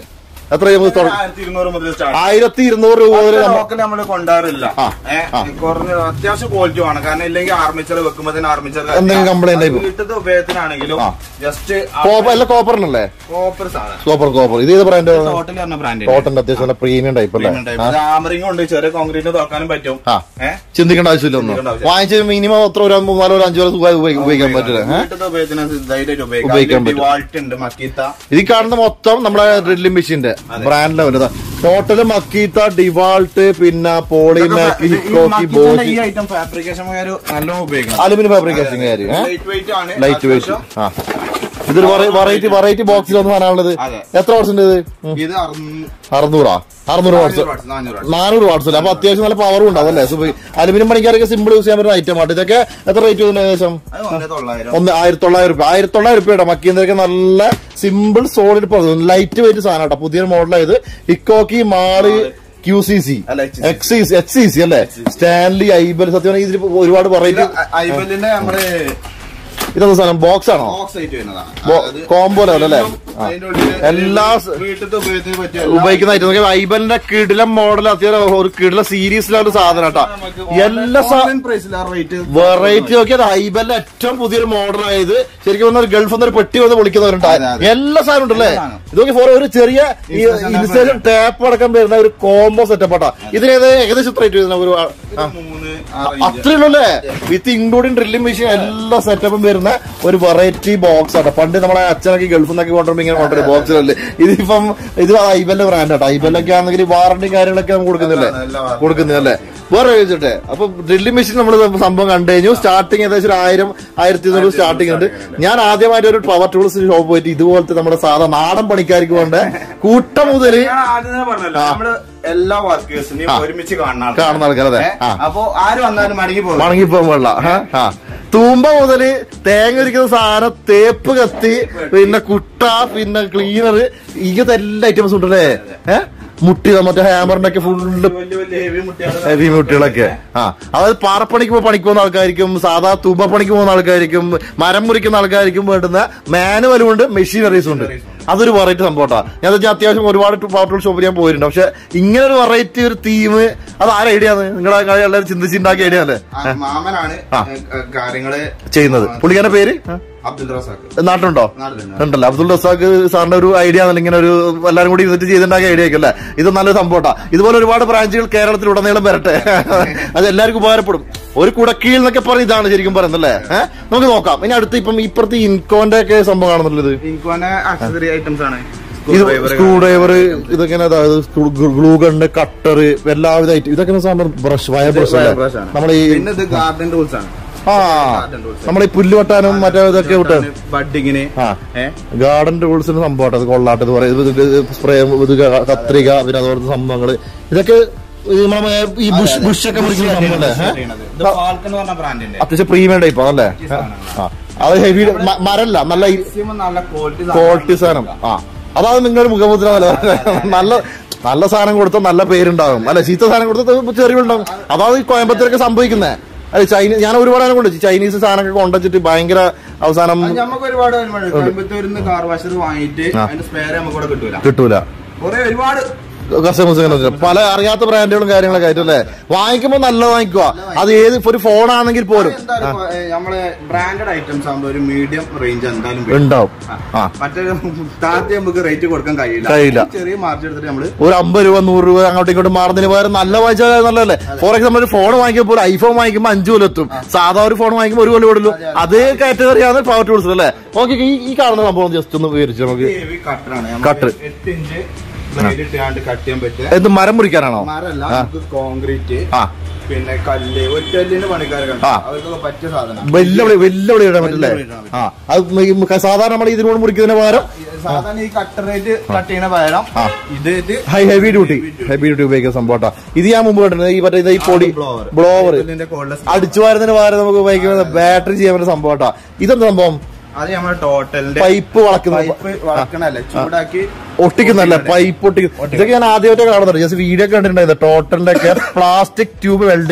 എത്ര നമുക്ക് തുട- ആയിരത്തി ഇരുന്നൂറ് മുതൽ സ്റ്റാർട്ട് ആയിരത്തി ഇരുന്നൂറ് രൂപ മുതൽ നമ്മ- ലോക്കൽ നമ്മൾ കൊണ്ടുവരില്ല ആ, ഏ, ആ. കുറഞ്ഞ അത്യാവശ്യം ക്വാളിറ്റി വേണം കാരണം ഇല്ലെങ്കിൽ ആർമിച്ചർ വെക്കുമ്പോ തന്നെ ആർമിച്ചർ എന്തെങ്കിലും complaint ആയി പോകും. വീട്ടിലത്തെ ഉപയോഗത്തിനാണെങ്കിലും ആ. ജസ്റ്റ് കോപ്പർ അല്ല കോപ്പറിനല്ലേ കോപ്പർ സാധനം കോപ്പർ കോപ്പർ ഇത് ഏത് ബ്രാൻഡ് ടോട്ടൽ പറഞ്ഞ ബ്രാൻഡ് ടോട്ടന്റെ അത്യാവശ്യം നല്ല പ്രീമിയം ടൈപ്പ് അല്ലേ ആ, ആമറിംഗ് ഉണ്ട് ചെറിയ കോൺക്രീറ്റ് തുറക്കാനും പറ്റും ആ. ഏഹ് ചിന്തിക്കേണ്ട ആവശ്യമില്ല ഒന്നും ചിന്തിക്കേണ്ട ആവശ്യം. വാങ്ങിച്ച് മിനിമം എത്ര ഒരു മൂന്നാലോ ഒരു അഞ്ചോ സുഖമായി ഉപയോഗി- ഉപയോഗിക്കാൻ പറ്റില്ല ഏഹ് വീട്ടിലത്തെ ഉപയോഗത്തിന് ധൈര്യമായിട്ട് ഉപയോഗിക്കാൻ ഉപയോഗിക്കാം പറ്റും. ഡിവാൾട്ട് ഉണ്ട് മക്കീത്ത ഇത് ഈ കാണുന്ന മൊത്തം നമ്മുടെ ഡ്രില്ലിംഗ് മെഷീന്റെ brand level total Makita DeWalt പിന്നെ പോളിമാക് ഇത് ഈ ഹിക്കോക്കി മക്കീത്തിന്റെ ബോജി ഈ ഐറ്റം ഫാബ്രിക്കേഷൻ നല്ലോണം ഉപയോഗിക്കണം അലുമിനിയം ഫാബ്രിക്കേഷൻ കാര്യം ലൈറ്റ് വെയിറ്റ് ആണ് ലൈറ്റ് വെയിറ്റ് അത്യാവശ്യം. ആ ഇതൊരു വെറൈറ്റി വെറൈറ്റി ബോക്സിൽ ഒന്ന് സാധനമാണുള്ളത് അതെ. എത്ര വാട്സിന്റെ ഇത് ഉം. ഇത് അറുന്നൂറ് അറുന്നൂറാ അറുന്നൂറ് വാട്സ് watts, നാനൂറ് watts. നാനൂറ് വാട്സ് അല്ലേ അപ്പൊ അത്യാവശ്യം നല്ല പവറും ഉണ്ടാവും അല്ലേ സുബി അലുമിനിയം പണിക്കാരൊക്കെ സിമ്പിൾ യൂസ് ചെയ്യാൻ പറ്റുന്ന ഐറ്റം ആട്ട് ഇതൊക്കെ എത്ര റേറ്റ് വരുന്നത് ഏകദേശം അത് ഒന്നേ തൊള്ളായിരം ഒന്ന് ആയിരത്തി തൊള്ളായിരം രൂപ ആയിരത്തി തൊള്ളായിരം രൂപയുടെ മക്കിയതൊക്കെ നല്ല സിമ്പിൾ സോളിഡ് ലൈറ്റ് വെയിറ്റ് സാധനം കേട്ടോ പുതിയൊരു മോഡലായത് ഇക്കോക്കി മാള് ക്യൂ സി സി അല്ല, HCC. എക്സീസ് എച്ച് സി സി അല്ലേ സ്റ്റാൻലി ഐബൽ സത്യം പറഞ്ഞാൽ ഇതിൽ ഒരുപാട് ഇത് വെറൈറ്റി ഐബലിന്റെ നമ്മുടെ ഇതെന്താ സാധനം ബോക്സ് ആണോ ബോക്സ് ആയിട്ട് വരുന്നതാണ് ബോ- അതായത് combo level അല്ലേ? ആ. അതിന്റെ ഉള്ളില് എല്ലാ സ- വീട്ടിലത്തെ ഉപയോഗത്തിന് പറ്റിയ ഉപയോഗിക്കുന്ന ഐറ്റം ഐബലിന്റെ കിടിലം മോഡൽ അത്യാവശ്യം ഒരു കിടില സീരീസിലുള്ള സാധനം കേട്ടോ എല്ലാ സാ- പ്രൈസിൽ ആ റേറ്റ് വെറൈറ്റി നോക്കിയത് ഐബലിന്റെ ഏറ്റവും പുതിയൊരു മോഡൽ ആയത് ശരിക്കും പറഞ്ഞാൽ ഗൾഫിൽ നിന്ന് ഒരു പെട്ടി വന്ന് വിളിക്കുന്നവരുണ്ട് അതെ, അതെ. എല്ലാ സാധനം ഉണ്ടല്ലേ എല്ലാ സാധനം. ഇതൊക്കെ ഫോർ ഒരു ചെറിയ Installation ഇൻസ്റ്റേഷൻ ടാപ്പ് അടക്കം വരുന്ന ഒരു കോംബോ സെറ്റപ്പ് ആട്ടാ ഇതിനേത് ഏകദേശം റേറ്റ് വരുന്ന ഒരു ആ, ആ. മൂന്ന് ആ range. അത്രയുള്ളൂ വിത്ത് ഇൻക്ലൂഡിംഗ് ഡ്രില്ലിംഗ് മെഷീൻ എല്ലാ സെറ്റപ്പും വരുന്ന ഒരു വെറൈറ്റി ബോക്സ് ആണ് പണ്ട് നമ്മളെ അച്ഛനൊക്കെ ഗൾഫിൽ നിന്നൊക്കെ കൊണ്ടുവരുമ്പോൾ ഇങ്ങനെ കൊണ്ടുവരും ബോക്സിലല്ലേ ഇതിപ്പം ഇത് ഐബലിന്റെ ബ്രാൻഡ് ആട്ടോ ഐബലൊക്കെ ആണെങ്കിൽ വാറണ്ടി കാര്യങ്ങളൊക്കെ നമുക്ക് കൊടുക്കുന്നില്ലേ എല്ലാ warranty. കൊടുക്കുന്നില്ലേ വേറെ ചോദിച്ചോട്ടെ അപ്പൊ ഡ്രില്ലിംഗ് മെഷീൻ നമ്മൾ സംഭവം കണ്ടു കഴിഞ്ഞു സ്റ്റാർട്ടിങ് ഏകദേശം ഒരു ആയിരം ആയിരത്തി ഇരുന്നൂറ് സ്റ്റാർട്ടിംഗ് ഉണ്ട് ഞാൻ ആദ്യമായിട്ട് ഒരു പവർ ടൂൾസ് ഷോപ്പ് പോയിട്ട് ഇതുപോലത്തെ നമ്മുടെ സാധാ നാടൻ പണിക്കാർക്ക് വേണ്ട കൂട്ടം മുതല് ഞാൻ ആദ്യം തന്നെ പറഞ്ഞല്ലോ നമ്മള് എല്ലാ വർക്കേഴ്സിനെയും ഒരുമിച്ച് കാണണം കാണുന്ന ആൾക്കാർ അതെ ആ അപ്പൊ ആര് വന്നാലും മടങ്ങി പോകും മണങ്ങിപ്പോകാൻ പാടില്ല ആ, ആ തൂമ്പ മുതല് തേങ്ങ ഇരിക്കുന്ന സാധനം തേപ്പ് കത്തി പിന്നെ കുട്ട പിന്നെ ക്ലീനർ ഇങ്ങനത്തെ എല്ലാ ഐറ്റംസും ഉണ്ടല്ലേ ഏഹ് മുട്ടി മറ്റേ ഹാമറിന്റെ ഒക്കെ ഫുള്ള് വലിയ വലിയ ഹെവി മുട്ടിയാണ് ഹെവി മുട്ടികളൊക്കെ ആ അതായത് പാറപ്പണിക്ക് പോ- പണിക്ക് പോകുന്ന ആൾക്കാർക്കും സാധാ തൂമ്പ പണിക്ക് പോകുന്ന ആൾക്കാർക്കും മരം മുറിക്കുന്ന ആൾക്കാർക്കും വേണ്ടുന്ന മാനുവലും ഉണ്ട് മെഷീനറീസും ഉണ്ട് അതൊരു വെറൈറ്റി സംഭവട്ടാ ഞാൻ വെച്ചാൽ അത്യാവശ്യം ഒരുപാട് പവർ ടൂൾ ഷോപ്പിൽ ഞാൻ പോയിട്ടുണ്ട് പക്ഷെ ഇങ്ങനെ ഒരു വെറൈറ്റി ഒരു തീം അത് ആരെ ഐഡിയ ആണ് നിങ്ങളെ എല്ലാവരും ചിന്തിച്ചുണ്ടാക്കിയ ഐഡിയ അല്ലേ ആ, മാമനാണ് ആ. ഏ, ഏ, കാര്യങ്ങള് ചെയ്യുന്നത് പുള്ളിക്കാരന്റെ പേര് ആ? അബ്ദുൽ റസാഖ് നാട്ടിലുണ്ടോ നാട്ടിലുണ്ട്. ഉണ്ടല്ലോ അബ്ദുൾ റസാഖ് സാറിന്റെ ഒരു ഐഡിയ ആണല്ലോ ഇങ്ങനെ ഒരു എല്ലാരും കൂടി ഇരുന്നിട്ട് ചെയ്തിട്ടുണ്ടാക്കിയ ഐഡിയ ഒക്കെ അല്ലേ ഇത് നല്ലൊരു സംഭവട്ടാ ഇതുപോലെ ഒരുപാട് ബ്രാഞ്ചുകൾ കേരളത്തിൽ ഉടനീളം വരട്ടെ അത് എല്ലാവർക്കും ഉപകാരപ്പെടും ഒരു കുടക്കീൽ എന്നൊക്കെ പറഞ്ഞ ഇതാണ് ശരിക്കും പറയുന്നത് അല്ലേ ഏഹ് നമുക്ക് നോക്കാം ഇനി അടുത്ത് ഇപ്പം ഇപ്പുറത്ത് ഇൻകോന്റെ ഒക്കെ സംഭവം കാണുന്നുള്ളത് ഇൻകോന്റെ അക്സസറി ഐറ്റംസ് ആണ് ഇത് Screwdriver സ്ക്രൂ ഡ്രൈവർ ഇതൊക്കെ അതായത് ഗ്ലൂ ഗണ്ണ് കട്ടർ എല്ലാവിധ ഐറ്റം ഇതൊക്കെ സാധനം ബ്രഷ് വയർ ബ്രഷ് wire അല്ലേ brush ആണ്. നമ്മൾ ഈ പിന്നെ ഇത് ഗാർഡൻ ടൂൾസ് ആണ് ആ നമ്മൾ ഈ പുല്ല് വെട്ടാനും മറ്റേ ഇതൊക്കെ വിട്ട് ബഡിങ്ങിന് ആ ഏഹ് ഗാർഡൻ ടൂൾസിന് സംഭവം അത് കൊള്ളാട്ട് ഇത് പറയും സ്പ്രേ ഇത് ക- കത്രിക പിന്നെ അതുപോലത്തെ സംഭവങ്ങള് ഇതൊക്കെ ഈ നമ്മളെ ഈ ബുഷ് ബുഷ് ഒക്കെ മുറിക്കുന്ന സംഭവല്ലേ ഇത് ഫാൽക്കൺ എന്ന് പറഞ്ഞ ബ്രാൻഡിന്റെ അത്യാവശ്യം പ്രീമിയം ടൈപ്പ് ആണല്ലേ ആ അത് ഹെവി മരല്ല നല്ല മാക്സിമം നല്ല ക്വാളിറ്റി ക്വാളിറ്റി സാധനം ആ അതാണ് നിങ്ങളുടെ മുഖമുദ്ര പോലെ നല്ല നല്ല സാധനം കൊടുത്താൽ നല്ല പേരുണ്ടാകും അല്ലെ ചീത്ത സാധനം കൊടുത്താൽ ചെറിയുണ്ടാകും അതാണ് ഈ കോയമ്പത്തൂരൊക്കെ സംഭവിക്കുന്നത് അല്ലെ ചൈനീസ് ഞാൻ ഒരുപാട് സാധനം കൊണ്ട് ചൈനീസ് സാധനമൊക്കെ കൊണ്ടുവച്ചിട്ട് ഭയങ്കര അവസാനം നമുക്ക് ഒരുപാട് കോയമ്പത്തൂരിൽ നിന്ന് കാർ വാഷർ വാങ്ങിയിട്ട് ആ. അതിന്റെ സ്പെയർ നമുക്ക് ഇവിടെ കിട്ടൂല കിട്ടൂല കുറെ ഒരുപാട് കസ്റ്റമേഴ്സ് പല അറിയാത്ത ബ്രാൻഡുകളും കാര്യങ്ങളൊക്കെ ആയിട്ട് അല്ലേ വാങ്ങിക്കുമ്പോ നല്ല വാങ്ങിക്കുക അത് ഏത് ഇപ്പൊ ഒരു ഫോൺ ആണെങ്കിൽ പോലും എന്തായാലും ഏ, നമ്മളെ ബ്രാൻഡഡ് ഐറ്റംസ് ആകുമ്പോൾ ഒരു മീഡിയം റേഞ്ച് എന്തായാലും വരും. ഉണ്ടാവും ആ. ആ മറ്റേ താഴത്തെ നമുക്ക് റേറ്റ് കൊടുക്കാൻ കഴിയില്ല കഴിയില്ല. ചെറിയ മാർജിൻ എടുത്തിട്ട് നമ്മള് ഒരു അമ്പത് രൂപ നൂറ് രൂപ അങ്ങോട്ടും ഇങ്ങോട്ടും മാറുന്നതിന് പകരം നല്ല വാങ്ങിച്ചാൽ നല്ലതല്ലേ ഫോർ എക്സാമ്പിൾ ഒരു ഫോൺ വാങ്ങിക്കുമ്പോൾ ഐഫോൺ വാങ്ങിക്കുമ്പോൾ അഞ്ചു കൊല്ലം എത്തും സാധാ ഒരു ഫോൺ വാങ്ങിക്കുമ്പോൾ ഒരു കൊല്ലം ഓടുള്ളൂ അതേ കാറ്റഗറിയാണ് പവർ ടൂൾസ് അല്ലേ ഓക്കെ ഈ ഈ കാണുന്ന സംഭവം ജസ്റ്റ് ഒന്ന് വിവരിച്ചു നമുക്ക് ഹെവി കട്ടറാണ് Cutter. എട്ട് ഇഞ്ച് ബ്ലേഡ് ഇട്ടാണ്ട് കട്ട് ചെയ്യാൻ പറ്റുക എന്ത് മരം മുറിക്കാനാണോ മരല്ല ആ. നമുക്ക് കോൺക്രീറ്റ് ആ പിന്നെ കല്ല് ഒറ്റല്ലിന്റെ പണിക്കാരെ കണ്ടു ആ. അവർക്കൊക്കെ പറ്റിയ സാധനം വെല്ലുവിളി വെല്ലുവിളി ഇടാൻ പറ്റില്ലേ വെല്ലുവിളി ഇടാൻ പറ്റും. ആ അത് ഈ സാധാരണ നമ്മൾ ഇതിനോട് മുറിക്കുന്നതിന് പകരം സാധാരണ ഈ കട്ടർ റേറ്റ് കട്ട് ചെയ്യുന്ന പകരം ആ. ഇത് ഇത് high heavy duty heavy duty ഉപയോഗിക്കുന്ന സംഭവട്ടാ ഇത് ഞാൻ മുമ്പ് കണ്ടിട്ടുണ്ട് ഈ മറ്റേ ഇത് ഈ പൊടി blower. ബ്ലോവർ ഇതിന്റെ cordless അടിച്ചു വാരുന്നതിന് പകരം നമുക്ക് ഉപയോഗിക്കുന്ന ബാറ്ററി ചെയ്യാൻ പറ്റുന്ന സംഭവട്ടാ ഇതെന്താ സംഭവം അത് നമ്മുടെ ടോട്ടലിന്റെ പൈപ്പ് വളക്കുന്ന പൈപ്പ് വളക്കണല്ലേ ചൂടാക്കി ഒട്ടിക്കുന്നല്ല പൈപ്പ് ഒട്ടിക്കുന്ന ഇതൊക്കെ ഞാൻ ആദ്യമായിട്ട് കാണുന്നുണ്ട് ജസ്റ്റ് വീഡിയോ കണ്ടിട്ടുണ്ടായിരുന്നു ടോട്ടലിന്റെ ഒക്കെ പ്ലാസ്റ്റിക് ട്യൂബ് വെൽഡിങ്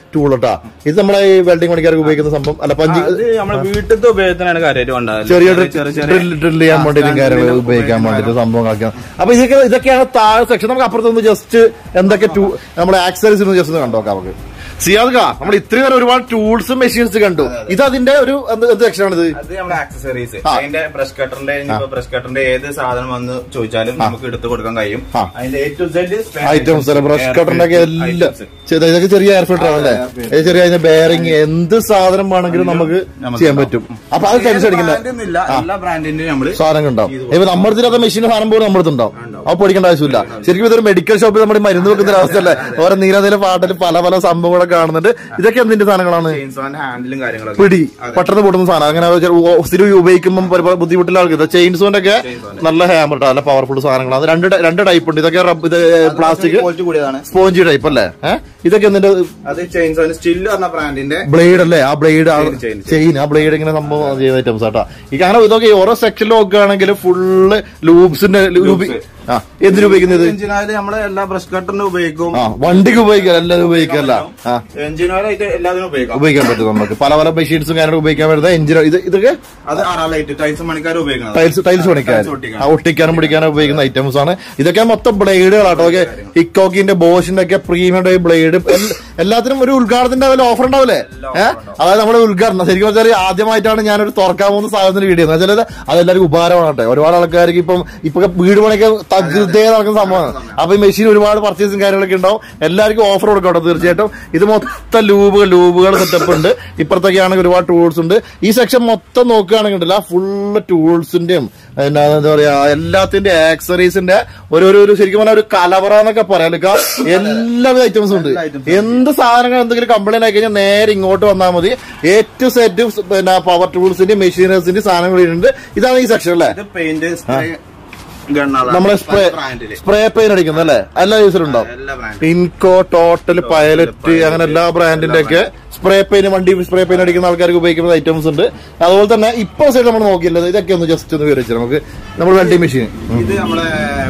ടൂൾ കേട്ടാ ഇത് നമ്മളെ ഈ വെൽഡിംഗ് പണിക്കാർക്ക് ഉപയോഗിക്കുന്ന സംഭവം അല്ല പഞ്ച് അത് നമ്മളെ വീട്ടിലത്തെ ഉപയോഗത്തിനാണ് കാര്യമായിട്ട് ഉണ്ടാകുന്നത് ചെറിയ ചെറിയ ഡ്രിൽ ഡ്രിൽ ചെയ്യാൻ വേണ്ടിയിട്ടും കാര്യങ്ങൾ ഉപയോഗിക്കാൻ വേണ്ടിയിട്ട് സംഭവങ്ങളൊക്കെ അപ്പൊ ഇതൊക്കെ ഇതൊക്കെയാണ് താഴെ സെക്ഷൻ നമുക്ക് അപ്പുറത്തൊന്ന് ജസ്റ്റ് എന്തൊക്കെ ടൂ നമ്മുടെ ആക്സറീസ് ജസ്റ്റ് ഒന്ന് കണ്ടോക്കാം നമുക്ക് സിയാദ്ക നമ്മൾ ഇത്രയും നേരം ഒരുപാട് ടൂൾസും മെഷീൻസ് കണ്ടു ഇത് അതിന്റെ ഒരു എന്ത് എന്ത് സെക്ഷനാണ് ഇത് അത് നമ്മുടെ ആക്സസറീസ് ആ. അതിന്റെ ബ്രഷ് കട്ടറിന്റെ ബ്രഷ് കട്ടറിന്റെ ഏത് സാധനം വന്ന് ചോദിച്ചാലും നമുക്ക് എടുത്തു കൊടുക്കാൻ കഴിയും ആ. അതിന്റെ എ ടു സെഡ് ഐറ്റംസ് അല്ലെ ബ്രഷ് കട്ടറിന്റെ ഒക്കെ എല്ലാം ചെയ്ത- ഇതൊക്കെ ചെറിയ എയർ ഫിൽറ്റർ ആണല്ലേ ഇത് ചെറിയ അതിന്റെ ബെയറിങ് എന്ത് സാധനം വേണമെങ്കിലും നമുക്ക് ചെയ്യാൻ പറ്റും അപ്പൊ അത് ടെൻഷൻ അടിക്കണ്ട എല്ലാ ബ്രാൻഡിന്റെയും നമ്മള് സാധനങ്ങൾ ഉണ്ടാവും ഇപ്പൊ നമ്മുടെ ഇതിനകത്ത് മെഷീൻ സാധനം പോലും നമ്മുടെ ഉണ്ടാവും അത് പഠിക്കേണ്ട ആവശ്യമില്ല ശരിക്കും ഇതൊരു മെഡിക്കൽ ഷോപ്പിൽ നമ്മൾ മരുന്ന് വെക്കുന്ന ഒരു അവസ്ഥയല്ലേ ഓരോ നീലനീല പാട്ടിൽ പല പല സംഭവങ്ങളൊക്കെ കാണുന്നുണ്ട് ഇതൊക്കെ എന്തിന്റെ സാധനങ്ങളാണ് ചെയിൻസോന്റെ ഹാൻഡിലും കാര്യങ്ങളൊക്കെ പിടി പെട്ടെന്ന് പൊട്ടുന്ന സാധനം അങ്ങനെ ഒരു ഓ- സ്ഥിരം ഉപയോഗിക്കുമ്പോൾ ബുദ്ധിമുട്ടുള്ള ആൾക്ക് ചെയിൻസോന്റെ ഒക്കെ നല്ല ഹാമർ നല്ല പവർഫുൾ സാധനങ്ങളാണ് രണ്ട് ട- രണ്ട് ടൈപ്പ് ഉണ്ട് ഇതൊക്കെ റബ്ബ് ഇത് പ്ലാസ്റ്റിക് ക്വാളിറ്റി കൂടിയതാണ് സ്പോഞ്ച് ടൈപ്പ് അല്ലേ ഏഹ് ഇതൊക്കെ എന്തിന്റെ അത് ചെയിൻസോന്റെ സ്റ്റിൽ പറഞ്ഞ ബ്രാൻഡിന്റെ ബ്ലേഡ് അല്ലേ ആ ബ്ലേഡ് Chain, chain, ചെയിൻ ആ ബ്ലേഡ് ഇങ്ങനെ സംഭവം ചെയ്യുന്ന ഐറ്റംസ് ആട്ടാ ഈ അങ്ങനെ ഇതൊക്കെ ഓരോ സെക്ഷനിൽ നോക്കുകയാണെങ്കിൽ ഫുള്ള് ലൂബ്സിന്റെ ലൂബ് ആ എന്തിനു ഉപയോഗിക്കുന്നത് എഞ്ചിനായാലും നമ്മളെ എല്ലാ ബ്രഷ് കട്ടറിനും ഉപയോഗിക്കും ആ വണ്ടിക്ക് ഉപയോഗിക്കാം എല്ലാവരും ഉപയോഗിക്കല്ല ആ എഞ്ചിനായാലും എല്ലാത്തിനും ഉപയോഗിക്കാം ഉപയോഗിക്കാൻ പറ്റും നമുക്ക് പല പല മെഷീൻസും കാര്യങ്ങളും ഉപയോഗിക്കാൻ പറ്റുന്ന എഞ്ചിൻ ഇത് ഇതൊക്കെ അത് ആറാലൈറ്റ് ടൈൽസ് പണിക്കാർ ഉപയോഗിക്കുന്നത് ടൈൽസ് ടൈൽസ് പണിക്കാൻ Tiles ഒട്ടിക്കാൻ. ആ ഒട്ടിക്കാനും പിടിക്കാനും ഉപയോഗിക്കുന്ന ഐറ്റംസ് ആണ് ഇതൊക്കെ മൊത്തം ബ്ലേഡുകളാട്ടോ ഓക്കെ ഹിക്കോക്കിന്റെ ബോഷിന്റെ ഒക്കെ പ്രീമിയം ടൈപ്പ് ബ്ലേഡ് എല്ലാത്തിനും ഒരു ഉദ്ഘാടനത്തിന്റെ അതിൽ ഓഫർ ഉണ്ടാവില്ലേ ഏഹ് അതായത് നമ്മുടെ ഉദ്ഘാടനം ശരിക്കും പറഞ്ഞാൽ ആദ്യമായിട്ടാണ് ഞാനൊരു തുറക്കാൻ പോകുന്ന സാധനത്തിന്റെ വീഡിയോ എന്ന് വെച്ചാൽ അതെല്ലാവർക്കും ഉപകാരമാണ് ഒരുപാട് ആൾക്കാർക്ക് ഇപ്പം ഇപ്പൊ വീട് പണിയൊക്കെ തകൃതേ നടക്കുന്ന സംഭവമാണ് അപ്പൊ ഈ മെഷീൻ ഒരുപാട് പർച്ചേസും കാര്യങ്ങളൊക്കെ ഉണ്ടാവും എല്ലാവർക്കും ഓഫർ കൊടുക്കും കേട്ടോ തീർച്ചയായിട്ടും ഇത് മൊത്തം ലൂബുകൾ ലൂബുകൾ സെറ്റപ്പ് ഉണ്ട് ഇപ്പുറത്തൊക്കെയാണെങ്കിൽ ഒരുപാട് ടൂൾസ് ഉണ്ട് ഈ സെക്ഷൻ മൊത്തം നോക്കുകയാണെങ്കിൽ ഉണ്ടല്ലോ ഫുള്ള് ടൂൾസിന്റെയും എന്താ പറയാ എല്ലാത്തിന്റെ ആക്സറീസിന്റെ ഒരു ഒരു ഒരു ശരിക്കും പറഞ്ഞാൽ ഒരു കലവറ എന്നൊക്കെ പറയാം ലക്ക എല്ലാ ഐറ്റംസും ഉണ്ട് എന്ത് സാധനങ്ങൾ എന്തെങ്കിലും കംപ്ലൈന്റ് ആയി കഴിഞ്ഞാൽ നേരെ ഇങ്ങോട്ട് വന്നാൽ മതി ഏറ്റവും സെറ്റ് പിന്നെ പവർ ടൂൾസിന്റെയും മെഷീനേഴ്സിന്റെയും സാധനങ്ങൾ ഉണ്ട് ഇതാണ് ഈ സെക്ഷൻ അല്ലേ ഇത് പെയിന്റ് സ്പ്രേ ഗണ്ണാണ് നമ്മളെ സ്പ്രേ ബ്രാൻഡില് സ്പ്രേ പെയിൻ അടിക്കുന്നത് അല്ലേ എല്ലാ യൂസറും ഉണ്ടാവും എല്ലാ ബ്രാൻഡ് ഇൻകോ ടോട്ടൽ പൈലറ്റ് അങ്ങനെ എല്ലാ ബ്രാൻഡിന്റെ ഒക്കെ സ്പ്രേ പെയിൻ വണ്ടി സ്പ്രേ പെയിൻ അടിക്കുന്ന ആൾക്കാർക്ക് ഉപയോഗിക്കുന്ന ഐറ്റംസ് ഉണ്ട് അതുപോലെ തന്നെ ഇപ്പൊ സൈഡ് നമ്മൾ നോക്കിയില്ലത് ഇതൊക്കെ ഒന്ന് ജസ്റ്റ് ഒന്ന് വിവരിച്ചു നമുക്ക് നമ്മൾ വെൽഡിംഗ് മെഷീൻ ഇത് നമ്മളെ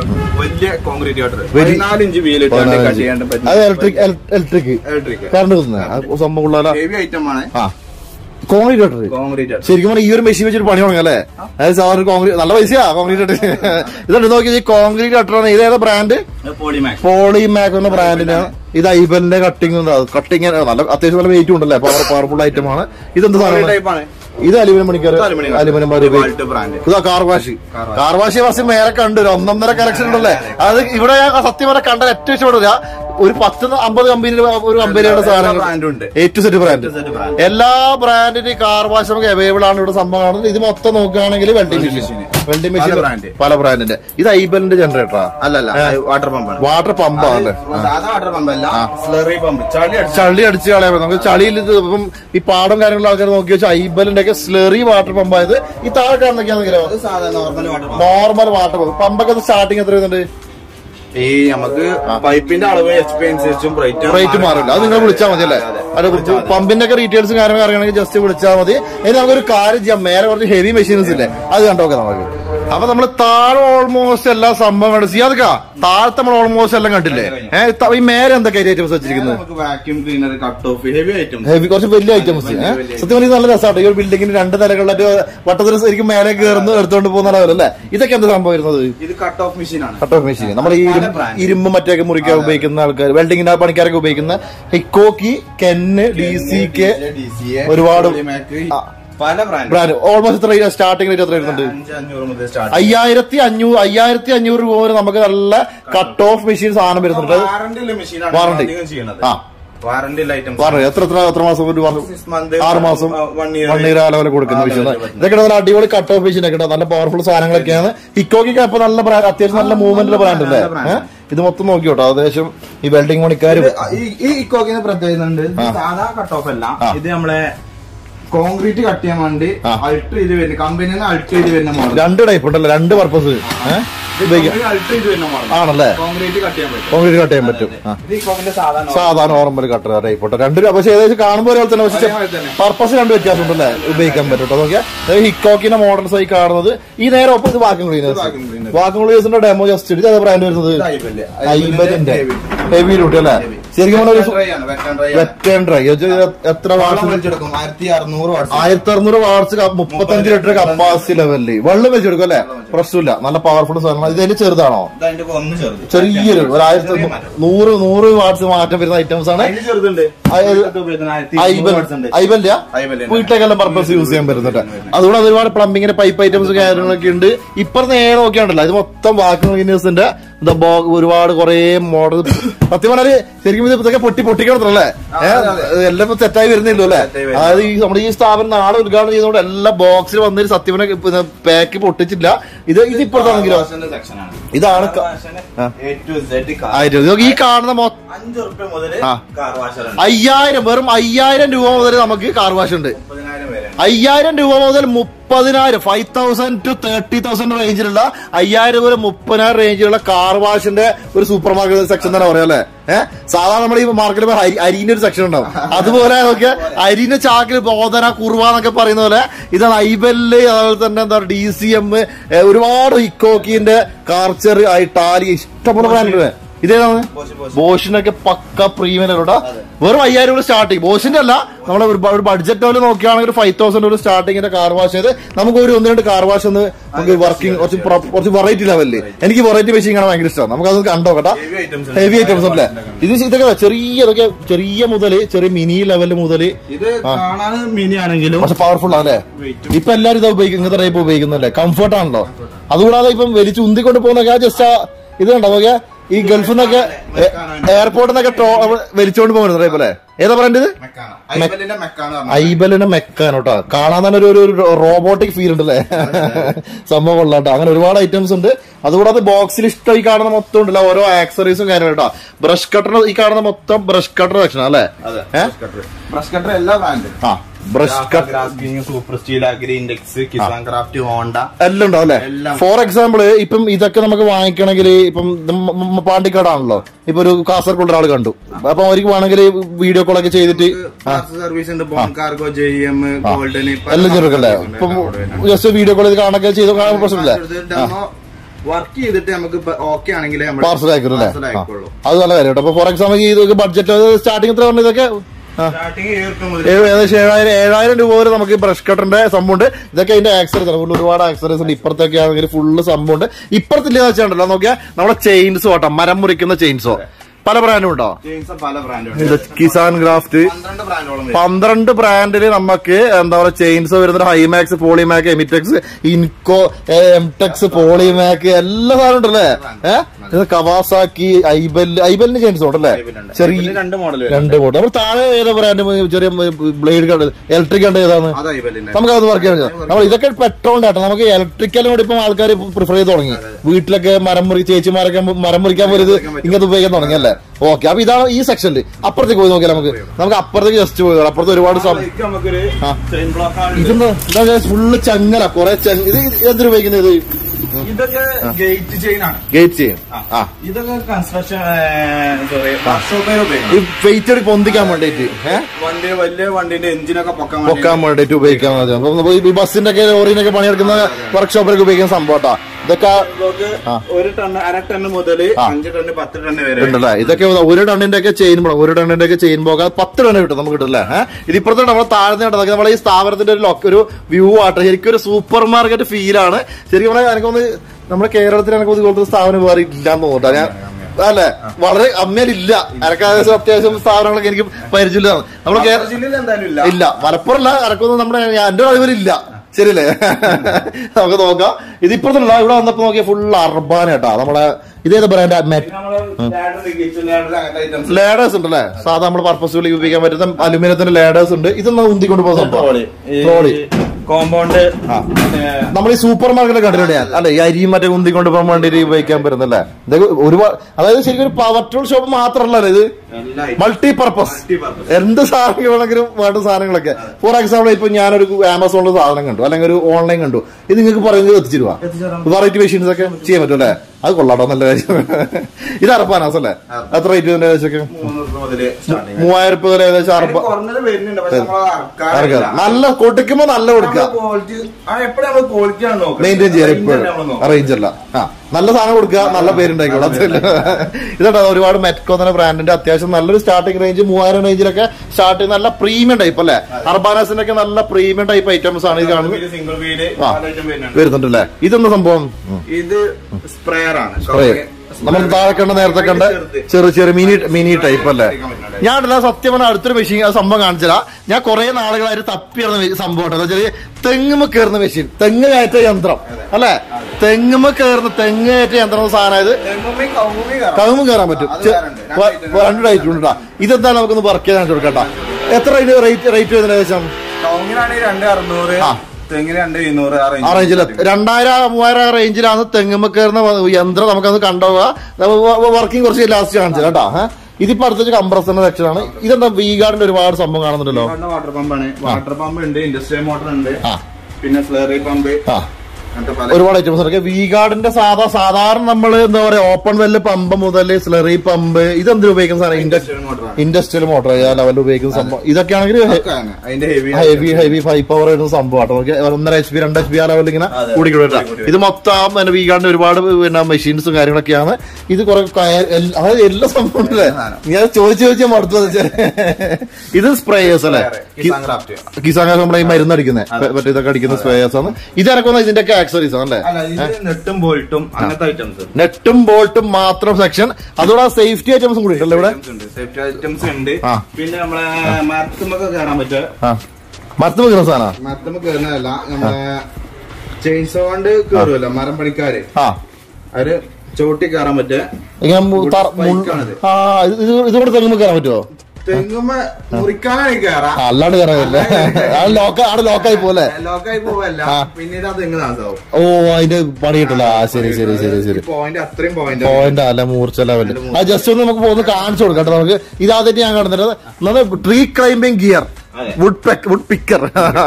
വലിയ കോൺക്രീറ്റ് കട്ടർ വലിയ- പതിനാല് ഇഞ്ച് വീലിട്ട് കട്ട് ചെയ്യാൻ പറ്റുന്ന അത് ഇലക്ട്രിക് ഇലക്ട്രിക് ഇലക്ട്രിക് കറണ്ട് കുത്തുന്ന സംഭവം ഉള്ള ഹെവി ഐറ്റം ആണ് ആ കോൺക്രീറ്റ് കട്ടർ കോൺക്രീറ്റ് കട്ടർ ശരിക്കും പറഞ്ഞാൽ ഈ ഒരു മെഷീൻ വെച്ചിട്ട് പണി തുടങ്ങാം അല്ലേ അതായത് സാധാരണ കോൺക്രീറ്റ് നല്ല പൈസയാ കോൺക്രീറ്റ് കട്ടർ ഇതുണ്ട് നോക്കി ഈ കോൺക്രീറ്റ് കട്ടറാണ് ഇതേതാ ബ്രാൻഡ് പോളിമാക്സ് പോളി മാക് എന്ന ബ്രാൻഡിനാണ് ഇത് ഐബലിന്റെ കട്ടിങ് കട്ടിങ് നല്ല അത്യാവശ്യം നല്ല വെയിറ്റ് ഉണ്ടല്ലേ പവർ പവർഫുൾ ഐറ്റം ആണ് ഇതെന്ത് സാധനമാണ് ടൈപ്പ് ആണ് ഇത് അലുമിനിയം പണിക്കാർ ഇത് അലുമിനിയം. അലുമിനിയം വാൾട്ട് ബ്രാൻഡ് ഇതാ കാർവാഷി കാർവാഷി ബസ് മേലെ കണ്ടു ഒരു ഒന്നൊന്നര കളക്ഷൻ ഉണ്ടല്ലേ അത് ഇവിടെ ഞാൻ സത്യം പറഞ്ഞ കണ്ട ഏറ്റവും ഇഷ്ടപ്പെടില്ല ഒരു പത്ത് അമ്പത് കമ്പനി ഒരു കമ്പനിയുടെ സാധനങ്ങൾ ബ്രാൻഡും ഉണ്ട് A to Z brand A to Z brand. എല്ലാ ബ്രാൻഡിന്റെ കാർ വാഷ് നമുക്ക് അവൈലബിൾ ആണ് ഇവിടെ സംഭവം കാണുന്നത് ഇത് മൊത്തം നോക്കുകയാണെങ്കിൽ വെൽഡിംഗ് മെഷീൻ വെൽഡിംഗ് പല മെഷീൻ brand. പല ബ്രാൻഡിന്റെ ഇത് ഐബലിന്റെ ജനറേറ്ററാ അല്ലല്ല വാട്ടർ പമ്പാണ് വാട്ടർ പമ്പാണല്ലേ സാധാ വാട്ടർ പമ്പ് അല്ല സ്ലറി പമ്പ് ചളി അടിച്ച ചളി അടിച്ച് കളയാൻ പറ്റും നമുക്ക് ചളിയിൽ ഇത് ഇപ്പം ഈ പാടം കാര്യങ്ങളും ആൾക്കാർ നോക്കി വെച്ചാൽ ഐബലിന്റെ ഒക്കെ സ്ലെറി വാട്ടർ പമ്പായത് ഈ താഴെ കാണുന്നൊക്കെയാണെങ്കിലോ അത് സാധാ normal water pump normal water pump പമ്പൊക്കെ സ്റ്റാർട്ടിങ് എത്ര വരുന്നുണ്ട് ഈ നമുക്ക് പൈപ്പിന്റെ അളവ് എച്ച് പി അനുസരിച്ചും റേറ്റ് റേറ്റ് മാറില്ല അത് നിങ്ങൾ വിളിച്ചാൽ മതി അല്ലേ അത് പമ്പിന്റെ ഒക്കെ ഡീറ്റെയിൽസും കാര്യങ്ങളും അറിയണമെങ്കിൽ ജസ്റ്റ് വിളിച്ചാൽ മതി ഇനി നമുക്കൊരു കാര്യം ചെയ്യാം മേലെ കുറച്ച് ഹെവി മെഷീൻസ് ഇല്ലേ അത് കണ്ടോക്കെ നമുക്ക് അപ്പൊ നമ്മൾ താഴെ ഓൾമോസ്റ്റ് എല്ലാ സംഭവം കണ്ടു സിയാദക്ക താഴത്തെ നമ്മൾ ഓൾമോസ്റ്റ് എല്ലാം കണ്ടില്ലേ ഏഹ് ത- ഈ മേലെ എന്തൊക്കെ ഐറ്റംസ് വെച്ചിരിക്കുന്നത് നമുക്ക് vacuum cleaner cut off heavy items heavy കുറച്ച് വലിയ ഐറ്റംസ് വലിയ, വലിയ സത്യം പറഞ്ഞാൽ നല്ല രസമാട്ടോ ഈ ഒരു ബിൽഡിങ്ങിന് രണ്ട് നിലകളിലായിട്ട് വട്ടത്തിൽ ശരിക്കും മേലെ കയറുന്നു എടുത്തോണ്ട് പോകുന്ന ലെവൽ അല്ലേ ഇതൊക്കെ എന്താ സംഭവം വരുന്നത് ഇത് കട്ട് ഓഫ് മെഷീൻ ആണ് കട്ട് ഓഫ് മെഷീൻ നമ്മൾ ഈ പല ഇരുമ്പ് brand. ഇരുമ്പ് മറ്റൊക്കെ മുറിക്കാൻ ഉപയോഗിക്കുന്ന ആൾക്കാർ വെൽഡിങ്ങിന്റെ പണിക്കാരൊക്കെ ഉപയോഗിക്കുന്ന ഹിക്കോക്കി കെന്ന് ഡി സി കെ ഒരുപാട് ആ. പല ബ്രാൻഡ് ബ്രാൻഡ് ഓൾമോസ്റ്റ് എത്ര സ്റ്റാർട്ടിംഗ് റേറ്റ് എത്ര വരുന്നുണ്ട് അഞ്ച് അഞ്ഞൂറ് മുതൽ സ്റ്റാർട്ട് അയ്യായിരത്തി അഞ്ഞൂറ് അയ്യായിരത്തി അഞ്ഞൂറ് രൂപ വരെ നമുക്ക് നല്ല കട്ട് ഓഫ് മെഷീൻ സാധനം വരുന്നുണ്ട് വാറന്റി മെഷീനാണ് Warranty. അധികം ചെയ്യണത് ആ. വാറന്റി ഐറ്റംസ് പറഞ്ഞു എത്ര എത്ര എത്ര മാസം ഒരു വർഷം Six month, ആറ് മാസം one year. One year level കൊടുക്കുന്ന ആ, മെഷീൻ level പറ്റും. ഇതൊക്കെ നല്ല അടിപൊളി കട്ട് ഓഫ് മെഷീൻ ഒക്കെ നല്ല പവർഫുൾ സാധനങ്ങളൊക്കെയാണ് ഹിക്കോക്കിക്ക് അപ്പൊ നല്ല brand- അത്യാവശ്യം നല്ല മൂവ്മെന്റ് ബ്രാൻഡ് അല്ലേ നല്ല brand. ഏഹ്? ഇത് മൊത്തം നോക്കിയോട്ടോ ഏകദേശം ഈ വെൽഡിംഗ് പണിക്കാരും ഇത് ഈ- ഈ ഇക്കോക്കിന് പ്രത്യേകത ഉണ്ട് ഇത് സാധാ കട്ട് ഓഫ് അല്ല ആ. ഇത് നമ്മളെ കോൺക്രീറ്റ് കട്ട് ചെയ്യാൻ വേണ്ടി ആ. അൾട്ട് ചെയ്ത് വരുന്ന കമ്പനിയിൽ നിന്ന് അൾട്ട് ചെയ്ത് വരുന്ന മോഡൽ രണ്ട് ടൈപ്പ് ഉണ്ടല്ലോ രണ്ട് പർപ്പസ് ഉപയോഗിക്കാം അൾട്ട് ചെയ്ത് വരുന്ന മോഡൽ ആണല്ലേ കോൺക്രീറ്റ് കട്ട് ചെയ്യാൻ പറ്റും കോൺക്രീറ്റ് കട്ട് ചെയ്യാൻ പറ്റും ആ ഇത് ഇക്കോക്കിന്റെ സാധാരണ സാധാരണ നോർമൽ കട്ടർ ടൈപ്പ് കേട്ടോ രണ്ട് രൂപ പക്ഷേ ഏകദേശം കാണുമ്പോൾ ഒരേ തന്നെ പക്ഷേ അതേപോലെ തന്നെ. പർപ്പസ് രണ്ട് വ്യത്യാസം ഉണ്ടല്ലേ ഉപയോഗിക്കാൻ പറ്റും കേട്ടോ നോക്കിയാൽ ഹിക്കോക്കിന്റെ മോഡൽസ് ആയി കാണുന്നത് ഈ നേരെ ഒപ്പം ഇത് vacuum cleaners vacuum cleaners. Vacuum ക്ലീനേഴ്സിന്റെ ഡെമോ ജസ്റ്റ് ഇത് അത് ബ്രാൻഡ് വരുന്നത് ഇത് ഐബല്. ഐബലിന്റെ heavy. ഹെവി ലൂട്ട് അല്ലേ Heavy. ശരിക്കും പറഞ്ഞാൽ ഒരു Wet and dry ആണ്, wet and dry ആണ്. വെറ്റ് ആൻഡ് ഡ്രൈ എത്ര വെള്ളം വാട്സ് വലിച്ചെടുക്കും ആയിരത്തി അറുന്നൂറ് വാട്സ് ആയിരത്തി അറുന്നൂറ് വാട്സ് മുപ്പത്തഞ്ച് ലിറ്റർ കപ്പാസിറ്റി ലെവലില് വെള്ളം വെച്ചെടുക്കും അല്ലെ പ്രശ്നമില്ല നല്ല പവർഫുൾ സാധനം ഇത് അതിന് ചെറുതാണോ ഇതതിന്റെ ഒന്ന് ചെറുത് ചെറിയൊരു ഒരു ആയിരത്തി ചെറിയ മാറ്റം. നൂറ് നൂറ് വാട്സ് മാറ്റം വരുന്ന ഐറ്റംസ് ആണ് അതിന് ചെറുതുണ്ട് അത് ഇതൊക്കെ ഉപയോഗിക്കുന്ന ആയിരത്തി ഇരുന്നൂറ് watts ഉണ്ട്. ഐബല്ല ഐബല്യ. വീട്ടിലേക്കെല്ലാം പർപ്പസ് യൂസ് ചെയ്യാൻ പറ്റുന്നുണ്ട് അതുകൊണ്ട് അത് ഒരുപാട് പ്ലംബിങ്ങിന്റെ പൈപ്പ് ഐറ്റംസ് കാര്യങ്ങളൊക്കെ ഉണ്ട് ഇപ്പൊ നേരെ നോക്കിയാണ്ടല്ലോ ഇത് മൊത്തം വാക്യൂം ക്ലീനേഴ്സിന്റെ എന്താ ബോ- ഒരുപാട് കുറെ മോഡൽ സത്യം പറഞ്ഞാല് ശരിക്കും ഇത് ഇതൊക്കെ പൊട്ടി പൊട്ടിക്കണത്രല്ലേ ഏഹ് എല്ലാം ഇപ്പൊ തെറ്റായി വരുന്നില്ലോ അല്ലെ തെറ്റായി വരുന്നില്ല. അതായത് ഈ നമ്മുടെ ഈ സ്ഥാപനം നാളെ ഉദ്ഘാടനം ചെയ്തുകൊണ്ട് എല്ലാ ബോക്സിൽ വന്നൊരു സത്യം പാക്ക് പൊട്ടിച്ചില്ല ഇത് ഇത് ഇപ്പോഴത്താണെങ്കിലോ Car wash ന്റെ section ആണ്. ഇതാണ് Car ക- wash ന് ആ. A to Z car. ആയിരം ഇതൊക്കെ ഈ കാണുന്ന മൊത്തം അഞ്ച് ഉറുപ്പ്യ മുതല് ആ. കാർ വാഷർ ഉണ്ട് അയ്യായിരം വെറും അയ്യായിരം രൂപ മുതൽ നമുക്ക് കാർ വാഷ് ഉണ്ട് മുപ്പതിനായിരം വരെ അയ്യായിരം രൂപ മുതൽ മുപ്പതിനായിരം five thousand to thirty thousand റേഞ്ചിലുള്ള അയ്യായിരം മുതൽ മുപ്പതിനായിരം റേഞ്ചിലുള്ള കാർ വാഷിന്റെ ഒരു സൂപ്പർ മാർക്കറ്റ് സെക്ഷൻ തന്നെ പറയാം അല്ലേ ഏഹ് സാധാരണ നമ്മുടെ ഈ മാർക്കറ്റിൽ അരിന്റെ ഒരു സെക്ഷൻ ഉണ്ടാവും അതുപോലെ നോക്കിയാൽ അരിന്റെ ചാക്കിൽ ബോധന കുറുവ എന്നൊക്കെ പറയുന്ന പോലെ ഇതാണ് ഐബെല്ല് അതുപോലെ തന്നെ എന്താ ഡി സി എം ഒരുപാട് ഇക്കോക്കിന്റെ കാർച്ചർ ടാലി ഇഷ്ടംപോലെ ബ്രാൻഡ് ഇതേതാണ് ബോഷ് ബോഷ്. ബോഷിനൊക്കെ പക്ക പ്രീമിയം കേട്ടോ വെറും അയ്യായിരം രൂപ സ്റ്റാർട്ടിങ് ബോഷിന്റെ അല്ല നമ്മളെ ഒരു ബ- ഒരു ബഡ്ജറ്റ് ലെവൽ നോക്കുകയാണെങ്കിൽ ഒരു ഫൈവ് തൗസൻഡ് ഒരു സ്റ്റാർട്ടിങ്ങിന്റെ കാർ വാഷ് ചെയ്ത് നമുക്ക് ഒരു ഒന്ന് രണ്ട് കാർ വാഷ് ഒന്ന് നമുക്ക് വർക്കിംഗ് കുറച്ച് പ്ര- കുറച്ച് വെറൈറ്റി ലെവലില് എനിക്ക് വെറൈറ്റി മെഷീൻ കാണാൻ ഭയങ്കര ഇഷ്ടമാണ് നമുക്ക് അത് കണ്ടോ കേട്ടോ Heavy items ഉണ്ട്. ഹെവി ഐറ്റംസ് അല്ലേ ഇത് ഇതൊക്കെ ചെറിയ ഇതൊക്കെ ചെറിയ മുതല് ചെറിയ മിനി ലെവൽ മുതല് ഇത് കാണാൻ മിനി ആണെങ്കിലും പക്ഷെ പവർഫുൾ ആണല്ലേ ഇപ്പൊ എല്ലാരും ഇത് ഉപയോഗിക്കും ഇങ്ങനത്തെ ടൈപ്പ് ഉപയോഗിക്കുന്നല്ലേ കംഫർട്ട് ആണല്ലോ അതുകൂടാതെ ഇപ്പം വലിച്ചു ഉന്തിക്കൊണ്ട് പോകുന്നൊക്കെ ജസ്റ്റ് ഇത് കണ്ടോ നോക്കിയാ ഈ ഗൾഫിൽ നിന്നൊക്കെ എയർപോർട്ടിൽ നിന്നൊക്കെ വലിച്ചുകൊണ്ട് പോകുന്നത് ടൈപ്പ് അല്ലേ ഏതാ പറയേണ്ടത് മെക്കാണ് ഐബലിന്റെ മെക്കാണ് പറഞ്ഞത്. ഐബലിനെ മെക്കാൻ കേട്ടോ കാണാൻ തന്നെ ഒരു ഒരു റോബോട്ടിക് ഫീൽ ഉണ്ട് അല്ലേ സംഭവം കൊള്ളാട്ടോ അങ്ങനെ ഒരുപാട് ഐറ്റംസ് ഉണ്ട് അതുകൂടാതെ ബോക്സിൽ ഇഷ്ടം ഈ കാണുന്ന മൊത്തം ഉണ്ടല്ലോ ഓരോ ആക്സറീസും കാര്യങ്ങളും കേട്ടോ ബ്രഷ് കട്ടർ ഈ കാണുന്ന മൊത്തം ബ്രഷ് കട്ടർ സെക്ഷൻ അല്ലേ അതെ ഏ? ബ്രഷ് കട്ടർ ബ്രഷ് കട്ടർ എല്ലാ ബ്രാൻഡും ആ brush cutter super steel agri index Kisan Kraft Honda എല്ലാം ഉണ്ടാവും അല്ലെ എല്ലാം. ഫോർ എക്സാമ്പിൾ ഇപ്പം ഇതൊക്കെ നമുക്ക് വാങ്ങിക്കണമെങ്കിൽ ഇപ്പം മ- മ- പാണ്ടിക്കാടാണല്ലോ ഇപ്പൊ ഒരു കാസർഗോഡ് ഒരാൾ കണ്ടു അപ്പൊ അവർക്ക് വേണമെങ്കിൽ വീഡിയോ കോളൊക്കെ ചെയ്തിട്ട് സർവീസ് ഉണ്ട് ബോൺ കാർഗോ ജെ എം ഗോൾഡൻ എല്ലാം ചെറുക്കല്ലേ ഇപ്പം ജസ്റ്റ് വീഡിയോ കോൾ ചെയ്ത് കാണൊക്കെ ചെയ്ത് കാണാൻ പ്രശ്നമില്ല വർക്ക് ചെയ്തിട്ട് നമുക്ക് ഓക്കെ ആണെങ്കിൽ നമ്മൾ പാർസൽ അയക്കും അല്ലേ parcel ആ. അയക്കുള്ളൂ അത് നല്ല കാര്യം കേട്ടോ അപ്പൊ ഫോർ എക്സാമ്പിൾ ഇത് ബഡ്ജറ്റ് സ്റ്റാർട്ടിങ് എത്ര പറഞ്ഞു ഇതൊക്കെ ആ. സ്റ്റാർട്ടിങ് ഏഴ് ഉറുപ്പ്യ മുതൽ ഏഴ് ഏകദേശം ഏഴായിരം ഏഴായിരം രൂപ വരെ നമുക്ക് ബ്രഷ് കട്ടറിന്റെ സംഭവം ഉണ്ട് ഇതൊക്കെ അതിന്റെ ആക്സറീസ് ആണ് ഒരുപാട് ആക്സറീസ് ഉണ്ട് ഇപ്പുറത്തൊക്കെ ആണെങ്കിൽ ഫുള്ള് സംഭവം ഉണ്ട് ഇപ്പുറത്തില്ല വെച്ചാണ്ടല്ലോ നോക്കിയാൽ നമ്മുടെ ചെയിൻസോ കേട്ടോ മരം മുറിക്കുന്ന ചെയിൻസോ പല ബ്രാൻഡും ഉണ്ടോ ജെയിംസ് പല ബ്രാൻഡും ഇത് കിസാൻ ക്രാഫ്റ്റ് പന്ത്രണ്ട് ബ്രാൻഡോളം വരും. പന്ത്രണ്ട് ബ്രാൻഡില് നമുക്ക് എന്താ പറയുക ചെയിൻസ് വരുന്നത് ഹൈമാക്സ് പോളിമാക് എമിറ്റെക്സ് ഇൻകോ എംടെക്സ് പോളിമാക് എല്ലാ സാധനം ഉണ്ടല്ലേ ഏഹ് ഇത് കവാസാക്കി ഐബൽ ഐബലിന് ചെയിൻസ് ഉണ്ടല്ലേ ഇതിലുണ്ട്. ചെറിയ ഇതില് രണ്ട് മോഡൽ രണ്ട് ബോട്ട് നമ്മൾ താഴെ ഏതാ ബ്രാൻഡ് ചെറിയ ബ്ലേഡ് കണ്ട് ഇലക്ട്രിക് കണ്ട് ഏതാണ് അത് ഐബലിന്റെ നമുക്ക് അത് വർക്ക് ചെയ്യാൻ നമ്മൾ ഇതൊക്കെ പെട്രോളിന്റെ ആട്ടോ നമുക്ക് ഇലക്ട്രിക്കലും കൂടി ഇപ്പം ആൾക്കാർ പ്രിഫർ ചെയ്ത് തുടങ്ങി വീട്ടിലൊക്കെ മരം മുറി ചേച്ചിമാരൊക്കെ മരം മുറിക്കാൻ പോലും ഇത് ഇങ്ങനത്തെ ഉപയോഗിക്കാൻ തുടങ്ങി അല്ലേ ഓക്കെ അപ്പൊ ഇതാണ് ഈ സെക്ഷനിൽ അപ്പുറത്തേക്ക് പോയി നോക്കിയാൽ നമുക്ക് നമുക്ക് അപ്പുറത്തേക്ക് ജസ്റ്റ് പോയി നോക്കാം. അപ്പുറത്ത് ഒരുപാട് സം- ഇതിലേക്ക് നമുക്കൊരു ആ. ചെയിൻ ബ്ലോക്ക് ആണ് ഇതെന്താ ഇതാ ഫുള്ള് ചങ്ങല കൊറേ ചങ്ങ ഇത് എന്തിനു ഉപയോഗിക്കുന്നത് ഇത് ഇതൊക്കെ ഗേറ്റ് ചെയിൻ ആണ് ഗേറ്റ് ചെയ്യും ആ ഇതൊക്കെ കൺസ്ട്രക്ഷൻ സോറി വർക്ക്ഷോപ്പിൽ ഈ ഉപയോഗിക്കും വെയിറ്റ് ഒരു പൊന്തിക്കാൻ വേണ്ടിട്ട് ഏഹ് വണ്ടി വലിയ വണ്ടിന്റെ എഞ്ചിനൊക്കെ പൊക്കാൻ പൊക്കാൻ വേണ്ടിട്ട് ഉപയോഗിക്കാൻ മതി അപ്പൊ നമുക്ക് ഈ ബസ്സിന്റെ ഒക്കെ ലോറിനൊക്കെ പണിയെടുക്കുന്ന വർക്ക്ഷോപ്പിലൊക്കെ ഉപയോഗിക്കുന്ന സംഭവം കേട്ടോ ഇതൊക്കെ നമുക്ക് ആ. ഒരു ടൺ അര ടൺ മുതൽ അഞ്ച് ടൺ പത്ത് ടൺ വരെ ഉണ്ടല്ലേ ഇതൊക്കെ ഒരു ടണ്ണിന്റെ ഒക്കെ ചെയിൻ പോകാം ഒരു ടണ്ണിന്റെ ഒക്കെ ചെയിൻ പോകാം പത്ത് ടണ്ണ് കിട്ടും നമുക്ക് കിട്ടില്ലേ ഏഹ് ഇതിപ്പുറത്തെ നമ്മൾ താഴ്ന്ന കേട്ടോ നമ്മളെ ഈ സ്ഥാപനത്തിന്റെ ഒരു ലൊക്ക ഒരു വ്യൂ ആട്ടെ ശരിക്കും ഒരു സൂപ്പർ മാർക്കറ്റ് ഫീലാണ് ശരിക്കും പറഞ്ഞാൽ എനിക്കൊന്ന് നമ്മുടെ കേരളത്തിൽ എനിക്ക് ഇതുപോലത്തെ സ്ഥാപനം വേറെ ഇല്ലാന്ന് തോന്നുന്നു ഞാൻ അല്ലെ വളരെ അമ്മയിലില്ല എനക്ക് ഏകദേശം അത്യാവശ്യം സ്ഥാപനങ്ങളൊക്കെ എനിക്ക് പരിചയമില്ല നമ്മൾ കേരള ജില്ലയിൽ എന്തായാലും ഇല്ല ഇല്ല മലപ്പുറം ഇല്ല എനക്കൊന്നും നമ്മുടെ എന്റെ അറിവിലില്ല ശരിയല്ലേ നമുക്ക് നോക്കാം ഇതിപ്പുറത്തുള്ള ഇവിടെ വന്നപ്പോ നോക്കിയാൽ ഫുൾ അർബാൻ കേട്ടാ നമ്മുടെ ഇതേത് ബ്രാൻഡ് മെറ്റ് നമ്മള് ladder, kitchen ladder അങ്ങനത്തെ items. ലേഡേഴ്സ് ഉണ്ടല്ലേ സാധാ നമ്മൾ പർപ്പസ് ഉപയോഗിക്കാൻ പറ്റുന്ന അലുമിനിയത്തിന്റെ ലേഡേഴ്സ് ഉണ്ട് ഇതൊന്നും ഉന്തിക്കൊണ്ട് പോകുന്ന സംഭവം ട്രോളി കോമ്പൗണ്ട് നമ്മൾ ഈ സൂപ്പർ മാർക്കറ്റ് കണ്ടിട്ടുണ്ട് ഞാൻ അല്ലെ ഈ അരിയും മറ്റേ ഉന്തിക്കൊണ്ട് പോകാൻ വേണ്ടി ഉപയോഗിക്കാൻ പറ്റുന്നല്ലേ ഇതൊക്കെ ഒരുപാട് അതായത് ശരിക്കും ഒരു പവർ ടൂൾ ഷോപ്പ് മാത്രമല്ല ഇത് മൾട്ടി പർപ്പസ് Multi-purpose. എന്ത് സാധനങ്ങൾ വേണമെങ്കിലും വേണ്ട സാധനങ്ങളൊക്കെ ഫോർ എക്സാമ്പിൾ ഇപ്പൊ ഞാനൊരു ആമസോണിൽ സാധനം കണ്ടു അല്ലെങ്കിൽ ഒരു ഓൺലൈൻ കണ്ടു ഇത് നിങ്ങൾക്ക് പറയുന്നത് എത്തിച്ചിരുവാ വെറൈറ്റി മെഷീൻസ് ഒക്കെ ചെയ്യാൻ പറ്റും അല്ലേ അത് കൊള്ളാട്ടോ നല്ല കാര്യം ഇത് അറപ്പാനാസ് അല്ലേ എത്ര റേറ്റ് ഇതിന്റെ ഏകദേശം മൂന്ന് രൂപ മുതല് starting. മൂവായിരം രൂപ വരെ ഏകദേശം അതിന് അറപ്പ കുറഞ്ഞത് വരുന്നുണ്ട് പക്ഷെ നമ്മള് ഇറക്കാം. ഇറക്കാറില്ല. നല്ല കൊടുക്കുമ്പോ നല്ല കൊടുക്കുക നമ്മള് quality- ആ, എപ്പോഴും നമ്മള് quality ആണ് നോക്കുന്നത്. മെയിൻറ്റെയിൻ ചെയ്യാൻ Range എപ്പോഴും അല്ല നമ്മള് നോക്കുന്നത്. റേഞ്ച് അല്ല ആ നല്ല സാധനം കൊടുക്കുക നല്ല പേരുണ്ടായിക്കോളൂ അതല്ല ഇതാ ഒരുപാട് മെറ്റ്കോ എന്ന ബ്രാൻഡിന്റെ അത്യാവശ്യം നല്ലൊരു സ്റ്റാർട്ടിംഗ് റേഞ്ച് മൂവായിരം റേഞ്ചിലൊക്കെ സ്റ്റാർട്ട് ചെയ്യുന്ന നല്ല പ്രീമിയം ടൈപ്പ് അല്ലേ അർബാനസിന്റെ ഒക്കെ നല്ല പ്രീമിയം ടൈപ്പ് ഐറ്റംസ് ആണ് ഇത് കാണുന്നത് സിംഗിൾ വീല് ആ. ഐറ്റം വരുന്നുണ്ട് വരുന്നുണ്ടല്ലേ ഇതെന്താ സംഭവം ഉം. ഇത് സ്പ്രെയർ ആണ് സ്പ്രേ നമ്മൾ താഴെ കണ്ട നേരത്തെ കണ്ട ചെറു ചെറു മിനി മിനി ടൈപ്പ് അല്ലേ ഞാൻ ഉണ്ടല്ലോ സത്യം പറഞ്ഞ അടുത്തൊരു മെഷീൻ ആ സംഭവം കാണിച്ചില്ല ഞാൻ കുറെ നാളുകളായിട്ട് തപ്പിയിരുന്ന സംഭവം എന്താ വെച്ചാൽ തെങ്ങുമ്മ കയറുന്ന മെഷീൻ തെങ്ങ് കയറ്റ യന്ത്രം അല്ലേ തെങ്ങുമ്മ കയറുന്ന തെങ്ങ് കയറ്റ യന്ത്രം എന്ന സാധനം ഇത് തെങ്ങുമ്മയും കവുങ്ങുമ്മയും കയറാം. കവുമ്പ് കയറാൻ പറ്റും അത് ചെ- കയറുന്നുണ്ട്. രണ്ട് വ- item. രണ്ട് ടൈറ്റ് ഉണ്ട് ഇതെന്താ നമുക്കൊന്ന് വർക്ക് ചെയ്യാൻ കൊടുക്കട്ടോ എത്ര റേറ്റ് റേറ്റ് വരുന്നത് ഏകദേശം കവുങ്ങിനാണെങ്കിൽ രണ്ട് അറുന്നൂറ് ആ. തെങ്ങിന് രണ്ട് ഇരുന്നൂറ് ആ ആ റേഞ്ചിൽ range. രണ്ടായിരം മൂവായിരം റേഞ്ചിലാണ് തെങ്ങുമ്മ കയറുന്ന യന്ത്രം നമുക്കത് കണ്ടുപോവുക വർക്കിംഗ് കുറച്ച് ലാസ്റ്റ് കാണിച്ചു കേട്ടോ ഏഹ്? ഇതിപ്പോ അടുത്തൊരു കംപ്രസറിന്റെ സെക്ഷനാണ് ഇതെന്താ വീഗാർഡിന്റെ ഒരുപാട് സംഭവം കാണുന്നുണ്ടല്ലോ ഇവിടുന്ന് വാട്ടർ പമ്പാണ് വാട്ടർ പമ്പ് ഉണ്ട് ഇൻഡസ്ട്രിയൽ മോട്ടർ ഉണ്ട് ആ പിന്നെ സ്ലറി പമ്പ് ആ അങ്ങനത്തെ പല ഒരുപാട് ഐറ്റംസ് ഉണ്ട് വീഗാർഡിന്റെ സാധാ സാധാരണ നമ്മൾ എന്താ പറയാ ഓപ്പൺ വെല്ല് പമ്പ് മുതൽ സ്ലറി പമ്പ് ഇതെന്തിനു ഉപയോഗിക്കുന്ന സാധനം ഇൻഡസ്ട്രിയൽ മോട്ടറാണ് ഇൻഡസ്ട്രിയൽ മോട്ടോർ ലെവലിൽ ഉപയോഗിക്കുന്ന സംഭവം ഇതൊക്കെ ആണെങ്കിൽ ഒക്കെയാണ്. അതിന്റെ heavy heavy heavy five power വരുന്ന സംഭവം കേട്ടോ ഓക്കെ ഒന്നര എച്ച് പി രണ്ട് എച്ച് പി ആ ലെവലിൽ ഇങ്ങനെ അതെ. കൂടിക്കൂടി കേട്ടോ കൂടി, കൂടി. ഇത് മൊത്തം പിന്നെ വീഗാർഡിന്റെ ഒരുപാട് പിന്നെ മെഷീൻസും കാര്യങ്ങളൊക്കെയാണ് ഇത് കുറെ കയ- എൽ- അതായത് എല്ലാ സംഭവം ഉണ്ടല്ലേ സാധനം. ഞാൻ ചോദിച്ചു ചോദിച്ചാൽ മടുത്തത് വെച്ചാൽ ഇത് സ്പ്രേയേഴ്സ് അല്ലേ കിസാൻ ക്രാഫ്റ്റ് കിസാൻ നമ്മളെ ഈ മരുന്ന് അടിക്കുന്നത് മറ്റേ ഇതൊക്കെ അടിക്കുന്ന സ്പ്രേയേഴ്സ് ആണ് ഇത് ഇറക്കുന്ന ഇതിന്റെ ഒക്കെ ആക്സറീസ് ആണല്ലേ അല്ല ഇത് നെട്ടും ബോൾട്ടും അങ്ങനത്തെ ഐറ്റംസ് നെറ്റും ബോൾട്ടും മാത്രം സെക്ഷൻ അതോടെ സേഫ്റ്റി ഐറ്റംസും കൂടി ഉണ്ടല്ലോ ഇവിടെ ഉണ്ട് സേഫ്റ്റി ഐറ്റംസ് ഉണ്ട് ആ. പിന്നെ നമ്മളെ മരത്തുമൊക്കെ കയറാൻ പറ്റുക ആ മരത്ത് വെക്കുന്ന സാധനം മരത്തുമ്മ കയറുന്നതല്ല നമ്മളെ ചെയിൻസോ കൊണ്ട് കയറുമല്ലോ മരം പണിക്കാര് ആ അവര് ചോട്ടി കയറാൻ പറ്റുക ഇങ്ങനെ മു- തറ- Wood മുൾ- bike ആണിത്. ആ ഇത് ഇത് ഇത് കൂടെ തെങ്ങുമ്പോ കയറാൻ പറ്റുമോ തെങ്ങുമ്മ മുറിക്കാനായി കയറാം ആ, അല്ലാണ്ട് കയറാനില്ല അത് ലോക്ക അവിടെ ലോക്കായി പോലെ ലോക്കായി പോവല്ല ആ. പിന്നീട് അത് തെങ്ങ് നാശാവും ഓ അതിന്റെ പണി കിട്ടില്ല ആ ശരി ശരി ശരി ശരി പോയിന്റ് അത്രയും പോയിന്റ് പോയിന്റ് അല്ല മൂർച്ച ലെവല് ആ ജസ്റ്റ് ഒന്ന് നമുക്ക് പോകുന്ന കാണിച്ചു കൊടുക്കാം കേട്ടോ നമുക്ക് ഇതാദ്യമായിട്ട് ഞാൻ കാണുന്നത് ട്രീ ക്ലൈംബിംഗ് ഗിയർ അതെ. വുഡ് വുഡ് പിക്കർ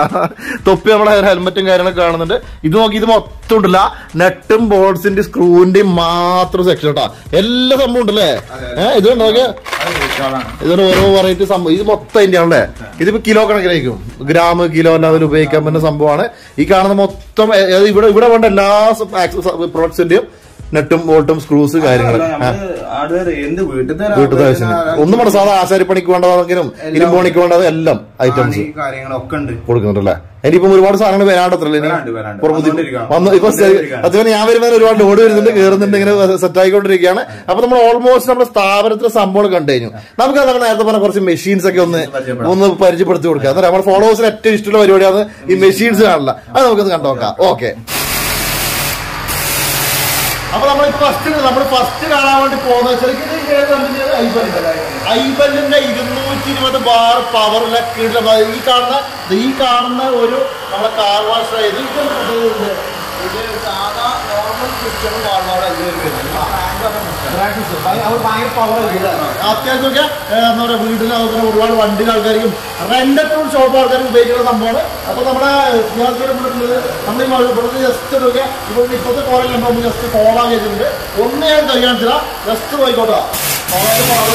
തൊപ്പി നമ്മളെ ഹെൽമെറ്റും കാര്യങ്ങളൊക്കെ കാണുന്നുണ്ട് ഇത് നോക്കി ഇത് മൊത്തം ഉണ്ടല്ല നെട്ടും ബോൾസിന്റെ സ്ക്രൂവിന്റെയും മാത്രം സെക്ഷൻ കേട്ടോ എല്ലാ സംഭവം ഉണ്ടല്ലേ ഏഹ് ഇത് നോക്കിയാ ഇതൊരു ഓരോ വെറൈറ്റി സംഭവം ഇത് മൊത്തം അതിന്റെ ആണല്ലേ ഇതിപ്പോ കിലോ കണക്കിലായിരിക്കും ഗ്രാം കിലോ അല്ലാതെ അതിൽ ഉപയോഗിക്കാൻ പറ്റുന്ന സംഭവമാണ് ഈ കാണുന്ന മൊത്തം ഏ- ഏത് ഇവിടെ ഇവിടെ വേണ്ട എല്ലാ പ്രൊഡക്ട്സിന്റെയും നെട്ടും ബോൾട്ടും സ്ക്രൂസ് കാര്യങ്ങൾ എന്ത് വീട്ടിൽ വീട്ടിലത്തെ ആവശ്യത്തിന് ഒന്നും വേണ്ട സാധാ ആശാരിപ്പണിക്ക് വേണ്ടതാണെങ്കിലും ഇരുമ്പോണിക്ക് വേണ്ടത് എല്ലാം ഐറ്റംസ് കാര്യങ്ങളൊക്കെ ഉണ്ട് കൊടുക്കുന്നുണ്ടല്ലേ ഇനിയിപ്പം ഒരുപാട് സാധനങ്ങൾ വരാണ്ടത്രല്ലേ ഇനി വരാണ്ട്, വരാണ്ട്. പുറം ബുദ്ധി- വന്നുകൊണ്ടിരിക്കുകയാണ്. വന്ന് ഇപ്പൊ വന്നുകൊണ്ടിരിക്കുകയാണ്. അതുപോലെ ഞാൻ വരുമ്പോൾ ഒരുപാട് ലോഡ് വരുന്നുണ്ട് കയറുന്നുണ്ട് ഇങ്ങനെ സെറ്റ് ആയിക്കൊണ്ടിരിക്കുകയാണ് അപ്പൊ നമ്മൾ ഓൾമോസ്റ്റ് നമ്മുടെ സ്ഥാപനത്തിലെ സംഭവങ്ങൾ കണ്ടു കഴിഞ്ഞു നമുക്ക് അതാണ് നേരത്തെ പറഞ്ഞ കുറച്ച് മെഷീൻസ് ഒക്കെ ഒന്ന് പരിചയപ്പെടാം. ഒന്ന് പരിചയപ്പെടുത്തി കൊടുക്കുക അന്നേരം നമ്മുടെ ഫോളോവേഴ്സിന് ഏറ്റവും ഇഷ്ടമുള്ള പരിപാടിയാണ് ഈ മെഷീൻസ് കാണില്ല അത് നമുക്കൊന്ന് കണ്ടു നോക്കാം ഓക്കെ അപ്പൊ നമ്മൾ ഫസ്റ്റ് നമ്മൾ ഫസ്റ്റ് കാണാൻ വേണ്ടി പോകുന്നത് ശരിക്കും ഇത് ഏത് കമ്പനിയാണ്? ഐബലിന്റെ. ഐബലിന്റെ ഇരുന്നൂറ്റി ഇരുപത് ബാർ പവറിലെ കീഴിലുള്ള ഈ കാണുന്ന ഈ കാണുന്ന ഒരു നമ്മളെ കാർ വാഷ് ഇത് ഇതെന്താ ഇത്? ഇത് സാധാ നോർമൽ സിസ്റ്റം കാണുന്നവിടെ ഇത് വരുന്നത് അത്യാവശ്യം ഒക്കെ എന്താ പറയുക വീട്ടിൽ അതുപോലെ ഒരുപാട് വണ്ടിയിൽ ആൾക്കാർക്കും റെന്റഡ് ഷോപ്പ് ആൾക്കാരും ഉപയോഗിക്കുന്ന സംഭവമാണ് അപ്പൊ നമ്മുടെ വിദ്യാർത്ഥികളുള്ളത് നമ്മൾ ഈ ഇവിടുന്ന് ജസ്റ്റ് നോക്കിയാൽ ഇവിടെ ഇപ്പോഴത്തെ കോളം കണ്ടോ ജസ്റ്റ് കോളാൻ ചെയ്തിട്ടുണ്ട് ഒന്ന് ഞാൻ കഴിയാണിച്ചില്ല ജസ്റ്റ് പോയിക്കോട്ടെ കോളേജ് പവർ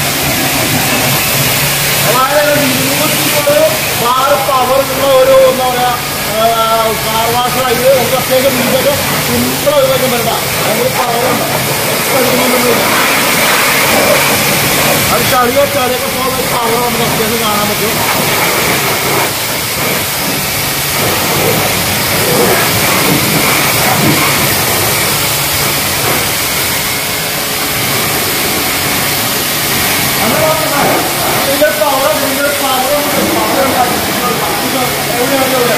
അതായത് ഇരുന്നൂറ്റി ബാറ് പവർ ഉള്ള ഒരു എന്താ പറയാ കാർ വാഷർ ഇത് നമുക്ക് അത്യാവശ്യം വീടൊക്കെ സിമ്പിൾ ഉപയോഗിക്കാൻ പറ്റില്ല അതിന് പവറുണ്ട് അത് ചളിയോ ചളിയൊക്കെ പോകുന്ന ഒരു പവർ നമുക്ക് അത്യാവശ്യം കാണാൻ പറ്റും ഇതിന്റെ പവർ ഇതിന്റെ പവർ പവർ എവിടെയാണ് എവിടെ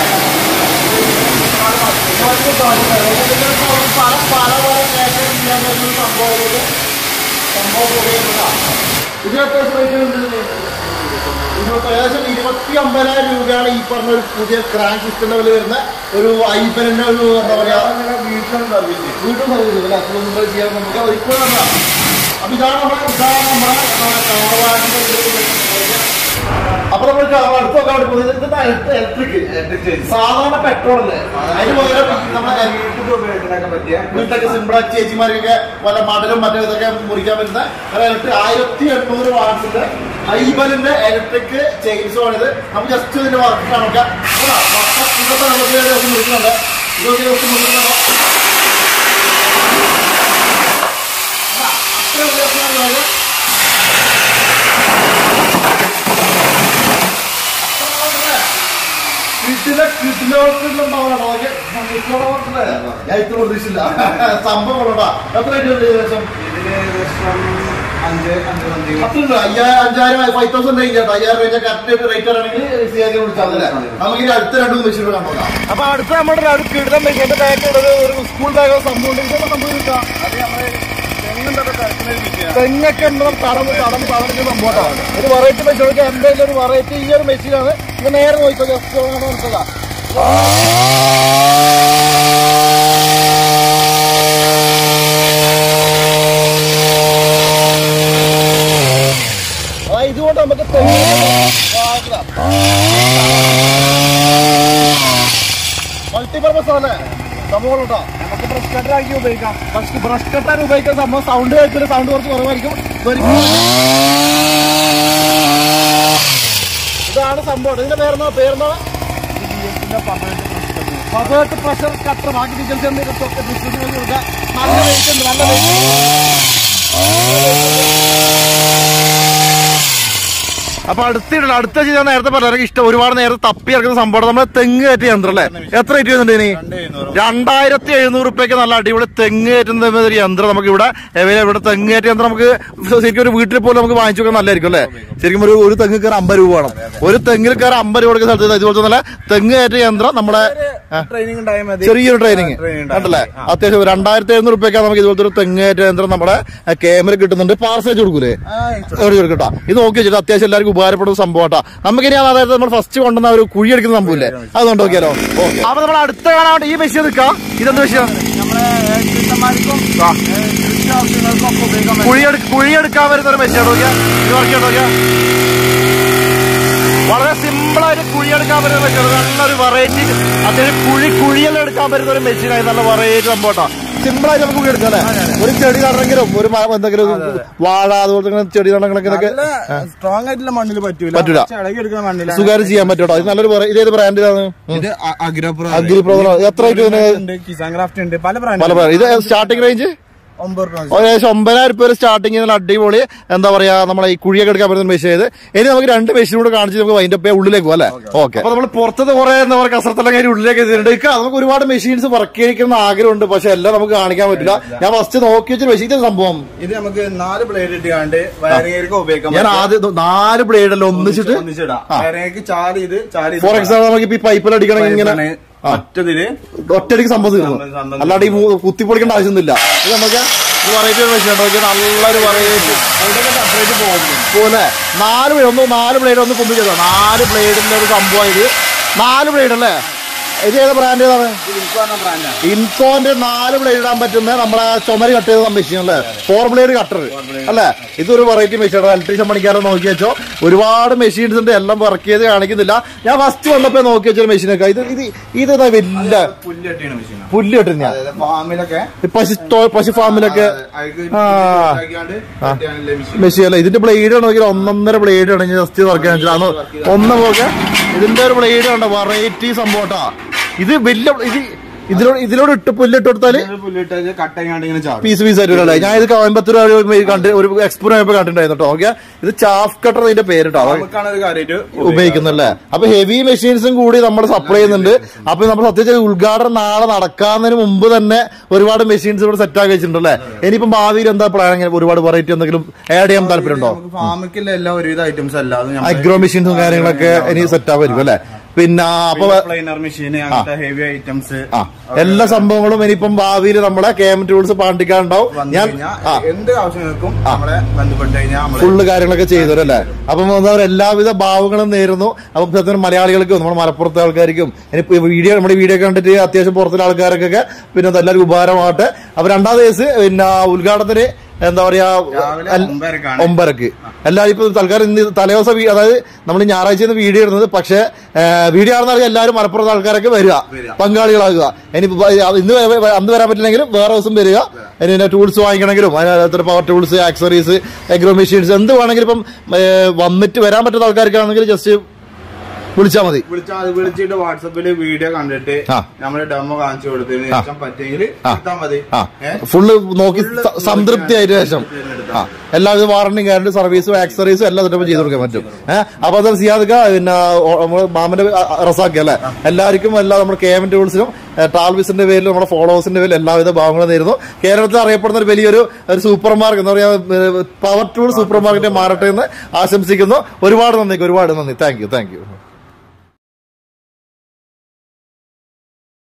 പല പല പല കയറ്റം ചെയ്യാൻ പറ്റുന്ന സംഭവങ്ങൾ സംഭവം ഉപയോഗിക്കുക ഇതിനൊക്കെ ഇരുപത്തി ഏകദേശം ഇരുപത്തി ഒമ്പതിനായിരം രൂപയാണ് ഈ പറഞ്ഞ ഒരു പുതിയ ക്രാങ്ക് സിസ്റ്റം വില വരുന്ന ഒരു ഐബലിന്റെ ഒരു എന്താ പറയാ വീട്ടിലും സർവീസ് വീണ്ടും സർവീസ് അല്ല അസുഖങ്ങൾ ചെയ്യാൻ നമുക്ക് ഒരിക്കലും എന്താ അപ്പൊ ഇതാണ് നമ്മുടെ ഇതാണ് നമ്മുടെ കാർവാടിന്റെ അപ്പൊ നമ്മൾ അടുത്തൊക്കെ അവിടെ പോകുന്നത് ഇത് ഇലക്ട്രിക് സാധാരണ പെട്രോൾ അല്ലേ അതിന് പകരം നമ്മുടെ വീട്ടിൽ ഉപയോഗിക്കാനൊക്കെ പറ്റിയ വീട്ടിലൊക്കെ സിമ്പിൾ ചേച്ചിമാർക്കൊക്കെ വല്ല മടലും മറ്റേ ഇതൊക്കെ മുറിക്കാൻ പറ്റുന്ന ഇലക്ട്രിക് ആയിരത്തി എണ്ണൂറ് വാട്സിന്റെ ഐബലിന്റെ ഇലക്ട്രിക് ചെയിൻസോ ആണിത് നമുക്ക് ജസ്റ്റ് ഇതിന്റെ വർക്ക് കാണിക്കാം ഇതാ, മൊത്തം ഇതൊക്കെ നമുക്ക് ദിവസം മുറിക്കുന്നുണ്ട് ഇതൊക്കെ ദിവസം മുറിക്കുന്നുണ്ടോ അത്രയും വ്യത്യാസമാണ് കിട്ടില്ല കിട്ടില്ലോട്ടുണ്ടാവണോ ഞാൻ ഇത്ര പ്രതീക്ഷിച്ചില്ല സംഭവം കൊണ്ടാ എത്ര രൂപ ഏകദേശം ഇതിന് ഏകദേശം അഞ്ച് അഞ്ച് സംതിങ് അത്ര രൂപ അയ്യായിരം അഞ്ചായിരം ഫൈവ് തൗസൻഡ് റേഞ്ച് കേട്ടോ അയ്യായിരം റേഞ്ച് കറക്റ്റ് റേറ്റ് ആണെങ്കിൽ സിയാക്കി വിളിച്ചാൽ നമുക്ക് ഇനി അടുത്ത രണ്ട് മെഷീൻ കണ്ടോക്കാം അപ്പൊ അടുത്ത നമ്മുടെ ഒരു കിടന്ന മെഷീൻ എന്റെ ബാഗ് ഉള്ളത് ഒരു സ്കൂൾ ബാഗ് സംഭവം ഉണ്ട് ഇതൊക്കെ സംഭവം കിട്ടാം അത് നമ്മള് തെങ്ങും തൊക്കെ കറക്കുന്ന ഒരു മെഷീനാണ് തെങ്ങൊക്കെ ഉണ്ട് തടം തടം തടഞ്ഞ സംഭവമാണ് ഒരു വെറൈറ്റി മെഷീൻ എന്തെങ്കിലും ഒരു വെറൈറ്റി ഈ ഒരു മെഷീനാണ് ഇത് നേരെ നോക്കിക്കോ ജസ്റ്റ് മനസ്സിലാ ആ ഇതുകൊണ്ട് നമുക്ക് തെങ്ങ് മൾട്ടിപർപ്പസ് ആണ് സംഭവം കേട്ടോ നമുക്ക് ബ്രഷ് കട്ടർ ആക്കി ഉപയോഗിക്കാം പക്ഷേ ബ്രഷ് കട്ടർ ഉപയോഗിക്കുന്ന സംഭവം സൗണ്ട് കേൾക്കുന്ന സൗണ്ട് കുറച്ച് കുറവായിരിക്കും ഇതൊരു- ഇതാണ് സംഭവം ഇതിന്റെ പേരെന്താ പേരെന്താ പതേർട്ട് പ്രഷർ കട്ടർ ബാക്കി ഡീറ്റെയിൽസ് എന്തെങ്കിലും ഡിസ്ക്രിപ്ഷനിൽ കൊടുക്കാം നല്ല വെയിറ്റ് ഉണ്ട് നല്ല വെയിറ്റ് അപ്പൊ അടുത്തിടണം അടുത്ത ചെയ്ത് ഞാൻ നേരത്തെ പറഞ്ഞ എനിക്ക് ഇഷ്ടം ഒരുപാട് നേരത്തെ തപ്പി ഇറക്കുന്ന സംഭവം നമ്മളെ തെങ്ങ് കയറ്റിയ യന്ത്രം അല്ലേ എത്ര റേറ്റ് വരുന്നുണ്ട് ഇനി രണ്ട് എഴുന്നൂറ് രണ്ടായിരത്തി എഴുന്നൂറ് റുപ്യക്ക് നല്ല അടിപൊളി തെങ്ങ് കയറ്റുന്ന ഒരു യന്ത്രം നമുക്ക് ഇവിടെ അവൈലബിൾ ഇവിടെ തെങ്ങ് കയറ്റിയ യന്ത്രം നമുക്ക് ശരിക്കും ഒരു വീട്ടിൽ പോലും നമുക്ക് വാങ്ങിച്ചു വെക്കാൻ നല്ലതായിരിക്കും അല്ലേ ശരിക്കും ഒരു ഒരു തെങ്ങ് കയറി അമ്പത് രൂപ വേണം ഒരു തെങ്ങിൽ കയറി അമ്പത് രൂപ കൊടുക്കുന്ന സ്ഥലത്ത് ഇതുപോലത്തെ നല്ല തെങ്ങ് കയറ്റിയ യന്ത്രം നമ്മുടെ ആ, ട്രെയിനിങ് ഉണ്ടായാൽ മതി ചെറിയൊരു ട്രെയിനിങ് training ഉണ്ടാവും. കണ്ടല്ലേ അത്യാവശ്യം രണ്ടായിരത്തി എഴുന്നൂറ് റുപ്യക്ക് നമുക്ക് ഇതുപോലത്തെ ഒരു തെങ്ങ് കയറ്റിയ യന്ത്രം നമ്മുടെ ക്യാമറ കിട്ടുന്നുണ്ട് പാർസൽ കൊടുക്കൂലേ ആ, എവിടെ കൊടുക്കട്ടോ ഇത് നോക്കി വെച്ചിട്ട് അത്യാവശ്യം എല്ലാവർക്കും ഉപകാരപ്പെടുന്ന സംഭവം കേട്ടോ നമുക്കിനി അതായത് നമ്മൾ ഫസ്റ്റ് കൊണ്ടുവന്ന ഒരു കുഴി അടിക്കുന്ന സംഭവമില്ലേ അത് കൊണ്ട് നോക്കിയാലോ ഓക്കെ അപ്പൊ നമ്മൾ അടുത്ത കാണാൻ ഈ മെഷീൻ നിൽക്കാം ഇതെന്ത് മെഷീൻ നമ്മളെ കൃഷ്ണന്മാർക്കും കൃഷി ആവശ്യങ്ങൾക്കും ഒക്കെ ഉപയോഗിക്കാൻ പറ്റും കുഴി എടു- കുഴി എടുക്കാൻ വരുന്ന ഒരു മെഷീൻ നോക്കിയാ ഇത് നോക്കിയാ നോക്കിയാ വളരെ സിമ്പിൾ ആയിട്ട് കുഴി എടുക്കാൻ പറ്റുന്ന മെഷീൻ നല്ലൊരു വെറൈറ്റി അത്യാവശ്യം കുഴി കുഴിയെല്ലാം എടുക്കാൻ പറ്റുന്ന ഒരു മെഷീനായി നല്ല വെറൈറ്റി സംഭവം കേട്ടോ സിമ്പിൾ ആയിട്ട് നമുക്ക് കുഴി എടുക്കാം അല്ലേ ഒരു ചെടി നടണമെങ്കിലും ഒരു മ- എന്തെങ്കിലും വാഴ അതുപോലെ തന്നെ ചെടി നടണമെങ്കിലൊക്കെ നല്ല സ്ട്രോങ് ആയിട്ടുള്ള മണ്ണിൽ പറ്റൂല പറ്റൂല. കുറച്ച് ഇളകി എടുക്കുന്ന മണ്ണിലാണ് സുഖമായിട്ട് ചെയ്യാൻ പറ്റും കേട്ടോ ഇത് നല്ലൊരു വെറൈ- ഇതേത് ബ്രാൻഡിലാണ് ഇത് അഗ്രോപ്രോ അഗ്രി പ്രോ എത്ര റേറ്റ് വരുന്നത് ഉണ്ട് കിസാൻ ക്രാഫ്റ്റ് ഉണ്ട് പല പല ബ്രാൻഡ് ബ്രാൻഡ് ഇത് സ്റ്റാർട്ടിംഗ് റേഞ്ച് ഒമ്പത് രൂപ ഏകദേശം ഒമ്പതിനായിരം രൂപ സ്റ്റാർട്ടിങ് നല്ല അടിപൊളി എന്താ പറയാ നമ്മളെ ഈ കുഴിയൊക്കെ എടുക്കാൻ പറ്റുന്ന മെഷീൻ ചെയ്ത് ഇനി നമുക്ക് രണ്ട് മെഷീൻ കൂടെ കാണിച്ച് നമുക്ക് അതിന്റെ പേ ഉള്ളിലേക്ക് പോകാം അല്ലേ ഓക്കെ അപ്പൊ നമ്മൾ പുറത്തത് കുറെ എന്താ പറയുക കസരത്തെല്ലാം കഴിഞ്ഞ് ഉള്ളിലേക്ക് എത്തിയിട്ടുണ്ട് ഇക്ക, നമുക്ക് ഒരുപാട് മെഷീൻസ് വർക്ക് ചെയ്യിക്കുന്ന ആഗ്രഹമുണ്ട് പക്ഷെ എല്ലാം നമുക്ക് കാണിക്കാൻ പറ്റില്ല ഞാൻ ഫസ്റ്റ് നോക്കി വെച്ച മെഷീൻ ഇത് സംഭവം ഇത് നമുക്ക് നാല് ബ്ലേഡ് ഇട്ടുകാണ്ട് വയറിംഗ് ഉപയോഗിക്കാൻ ഞാൻ പറ്റും. ആദ്യം നാല് ബ്ലേഡ് അല്ല ഒന്നിച്ചിട്ട് ഒന്നിച്ചിടാം ആ. വയറിംഗ് ചാല് ഇത് ചാല് ഇത് ഫോർ എക്സാമ്പിൾ നമുക്ക് ഇപ്പൊ ഈ പൈപ്പിൽ അടിക്കണമെങ്കിൽ ഇങ്ങനെ ഇതാണ് ആ. ഒറ്റതില് ഒറ്റയടിക്ക് സംഭവം തീർന്നു സംഭവം- സംഭവം അല്ലാണ്ട് ഈ മൂ- കുത്തിപ്പൊളിക്കേണ്ട ആവശ്യമൊന്നുമില്ല ഇത് നമുക്ക് ഇത് വെറൈറ്റി മെഷീൻ നോക്കിയാൽ നല്ലൊരു വെറൈറ്റി അതിന്റെയൊക്കെ സെപ്പറേറ്റ് പോകുന്നു പോലെ നാല് ബ്ലേഡ് ഒന്ന് നാല് ബ്ലേഡ് ഒന്ന് കൊമ്പിച്ചതോ നാല് ബ്ലേഡിന്റെ ഒരു സംഭവം ഇത് നാല് ബ്ലേഡ് അല്ലേ ഇത് ഏത് ബ്രാൻഡ് ഏതാണ് ബ്രാൻഡാണ് ഇൻകോന്റെ നാല് ബ്ലേഡ് ഇടാൻ പറ്റുന്ന നമ്മളെ ചുമര് കട്ട് ചെയ്ത മെഷീൻ അല്ലേ ഫോർ ബ്ലേഡ് കട്ടർ അല്ലേ ഇതൊരു വെറൈറ്റി മെഷീൻ ഇലക്ട്രീഷ്യൻ പണിക്കാരെ നോക്കി വെച്ചോ ഒരുപാട് മെഷീൻസ് ഉണ്ട് എല്ലാം വർക്ക് ചെയ്ത് കാണിക്കുന്നില്ല ഞാൻ ഫസ്റ്റ് വന്നപ്പോ നോക്കി വെച്ചൊരു മെഷീനൊക്കെ ഇത് ഇത് ഇത് ഇതാ വലിയ പുല്ല് കെട്ടിയാണ് മെഷീനാണ് പുല്ല് കെട്ടുന്ന അതായത് ഫാമിലൊക്കെ പശു തോ- പശു ഫാമിലൊക്കെ ആ. മെഷീൻ അല്ല ഇതിന്റെ ബ്ലേഡ് നോക്കിയാൽ ഒന്നൊന്നര ബ്ലേഡ് ആണ് ജസ്റ്റ് വർക്ക് ചെയ്യാൻ ഒന്ന് നോക്കെ ഇതിന്റെ ഒരു ബ്ലേഡ് ഉണ്ട് വെറൈറ്റി സംഭവട്ടാ ഇത് വലിയ ഇത് ഇതിലോട് ഇതിലോട് ഇട്ട് പുല്ലിട്ട് കൊടുത്താല് പുല്ലിട്ട് കട്ടങ്ങാണ്ട് ഇങ്ങനെ ചാടും പീസ് പീസ് ആയിട്ട് വരും. ഞാൻ ഇത് കോയമ്പത്തൂർ ഒരു കണ്ട് ഒരു എക്സ്പോ ആയപ്പോ കണ്ടിട്ടുണ്ടായിരുന്നു കേട്ടോ ഓക്കെ ഇത് ചാഫ് കട്ടർ ഇതിന്റെ പേര് കേട്ടോ നമുക്കാണ് ഒരു കാര്യമായിട്ട് ഉപയോഗിക്കുന്നല്ലേ അപ്പൊ ഹെവി മെഷീൻസും കൂടി നമ്മൾ സപ്ലൈ ചെയ്യുന്നുണ്ട് അപ്പൊ നമ്മൾ സത്യത്തിൽ ഉദ്ഘാടനം നാളെ നടക്കാന്നതിന് മുമ്പ് തന്നെ ഒരുപാട് മെഷീൻസ് ഇവിടെ സെറ്റ് ആക്കി വെച്ചിട്ടുണ്ടല്ലേ ഇനിയിപ്പം ഭാവിയിൽ എന്താ പ്ലാൻ ഇങ്ങനെ ഒരുപാട് വെറൈറ്റി എന്തെങ്കിലും ആഡ് ചെയ്യാൻ താല്പര്യമുണ്ടോ നമുക്ക് ഫാമിക്കുള്ള എല്ലാ ഒരുവിധ ഐറ്റംസ് അല്ലാതെ അഗ്രോ മെഷീൻസും കാര്യങ്ങളൊക്കെ ഇനി സെറ്റ് ആവുമായിരിക്കും അല്ലെ പിന്നെ അപ്പൊ പ്ലെയിനർ മെഷീൻ അങ്ങനത്തെ ഹെവി ഐറ്റംസ് ആ എല്ലാ സംഭവങ്ങളും ഇനിയിപ്പം ഭാവിയിൽ നമ്മളെ കേം ടൂൾസ് പാണ്ടിക്കാണ്ടാവും വന്നു ഞാൻ കഴിഞ്ഞാൽ ആ എന്ത് ആവശ്യങ്ങൾക്കും നമ്മളെ ബന്ധപ്പെട്ട് കഴിഞ്ഞാൽ നമ്മള് ഫുള്ള് കാര്യങ്ങളൊക്കെ ചെയ്തവരല്ലേ അപ്പം എന്താ പറയുക എല്ലാവിധ ഭാവങ്ങളും നേരുന്നു അപ്പം സത്യത്തിൽ മലയാളികൾക്കും നമ്മുടെ മലപ്പുറത്തെ ആൾക്കാർക്കും ഇനിയിപ്പോ വീഡിയോ നമ്മുടെ വീഡിയോ കണ്ടിട്ട് അത്യാവശ്യം പുറത്തുള്ള ആൾക്കാർക്കൊക്കെ പിന്നെ എല്ലാവർക്കും ഉപകാരമാകട്ടെ അപ്പൊ രണ്ടാം ദിവസം പിന്നെ ഉദ്ഘാടനത്തിന് എന്താ പറയാ രാവിലെ അൽ- ഒമ്പതരക്കാണ്. ഒമ്പതരക്ക് എല്ലാവരും ഇപ്പൊ തൽക്കാലം ഇന്ന് തലേദിവസം വീ- അതായത് നമ്മൾ ഞായറാഴ്ച വീഡിയോ ഇടുന്നത് പക്ഷേ വീഡിയോ ആണെന്നാൽ എല്ലാവരും മലപ്പുറത്തെ ആൾക്കാരൊക്കെ വരിക വരിക. പങ്കാളികളാകുക ഇനി ഇപ്പൊ ഇന്ന് വേ- വേ- അന്ന് വരാൻ പറ്റില്ലെങ്കിലും വേറെ ദിവസം വരിക ഇനി പിന്നെ ടൂൾസ് വാങ്ങിക്കണമെങ്കിലും അതിനകത്ത് power tools accessories agro machines എന്ത് വേണമെങ്കിലും ഇപ്പം ഏ, വന്നിട്ട് വരാൻ പറ്റുന്ന ആൾക്കാർക്കാണെങ്കിൽ ജസ്റ്റ് വിളിച്ചാൽ മതി വിളിച്ചാൽ അത് വിളിച്ചിട്ട് വാട്സപ്പില് വീഡിയോ കണ്ടിട്ട് ആ. നമ്മള് ഡെമോ കാണിച്ചു കൊടുത്തതിന് ശേഷം പറ്റിയെങ്കിൽ എടുത്താൽ മതി ആ ഏ? ഫുള്ള് നോക്കി Full സ- സംതൃപ്തി ആയിട്ട് ശേഷം ആ എല്ലാവിധ വാറണ്ടി ഗ്യാരണ്ടി സർവീസും ആക്സറീസും എല്ലാം ഇതിന്റെ ചെയ്ത് കൊടുക്കാൻ പറ്റും ഏഹ് അപ്പൊ അത് സിയാദ് പിന്നെ ഓ- നമ്മള് മാമന്റെ റസാക്കി അല്ലെ എല്ലാവർക്കും എല്ലാ നമ്മുടെ കെ എം ടൂൾസിനും ട്രാവൽസിന്റെ പേരിലും നമ്മുടെ ഫോളോവേഴ്സിന്റെ പേരിൽ എല്ലാവിധ ഭാഗങ്ങളും നേരുന്നു കേരളത്തിൽ അറിയപ്പെടുന്ന ഒരു വലിയൊരു ഒരു സൂപ്പർ മാർക്കറ്റ് എന്താ പറയാ പവർ ടൂൾ സൂപ്പർ മാർക്കറ്റ് മാറട്ടെ എന്ന് ആശംസിക്കുന്നു ഒരുപാട് നന്ദി ഒരുപാട് നന്ദി താങ്ക് യു താങ്ക് യു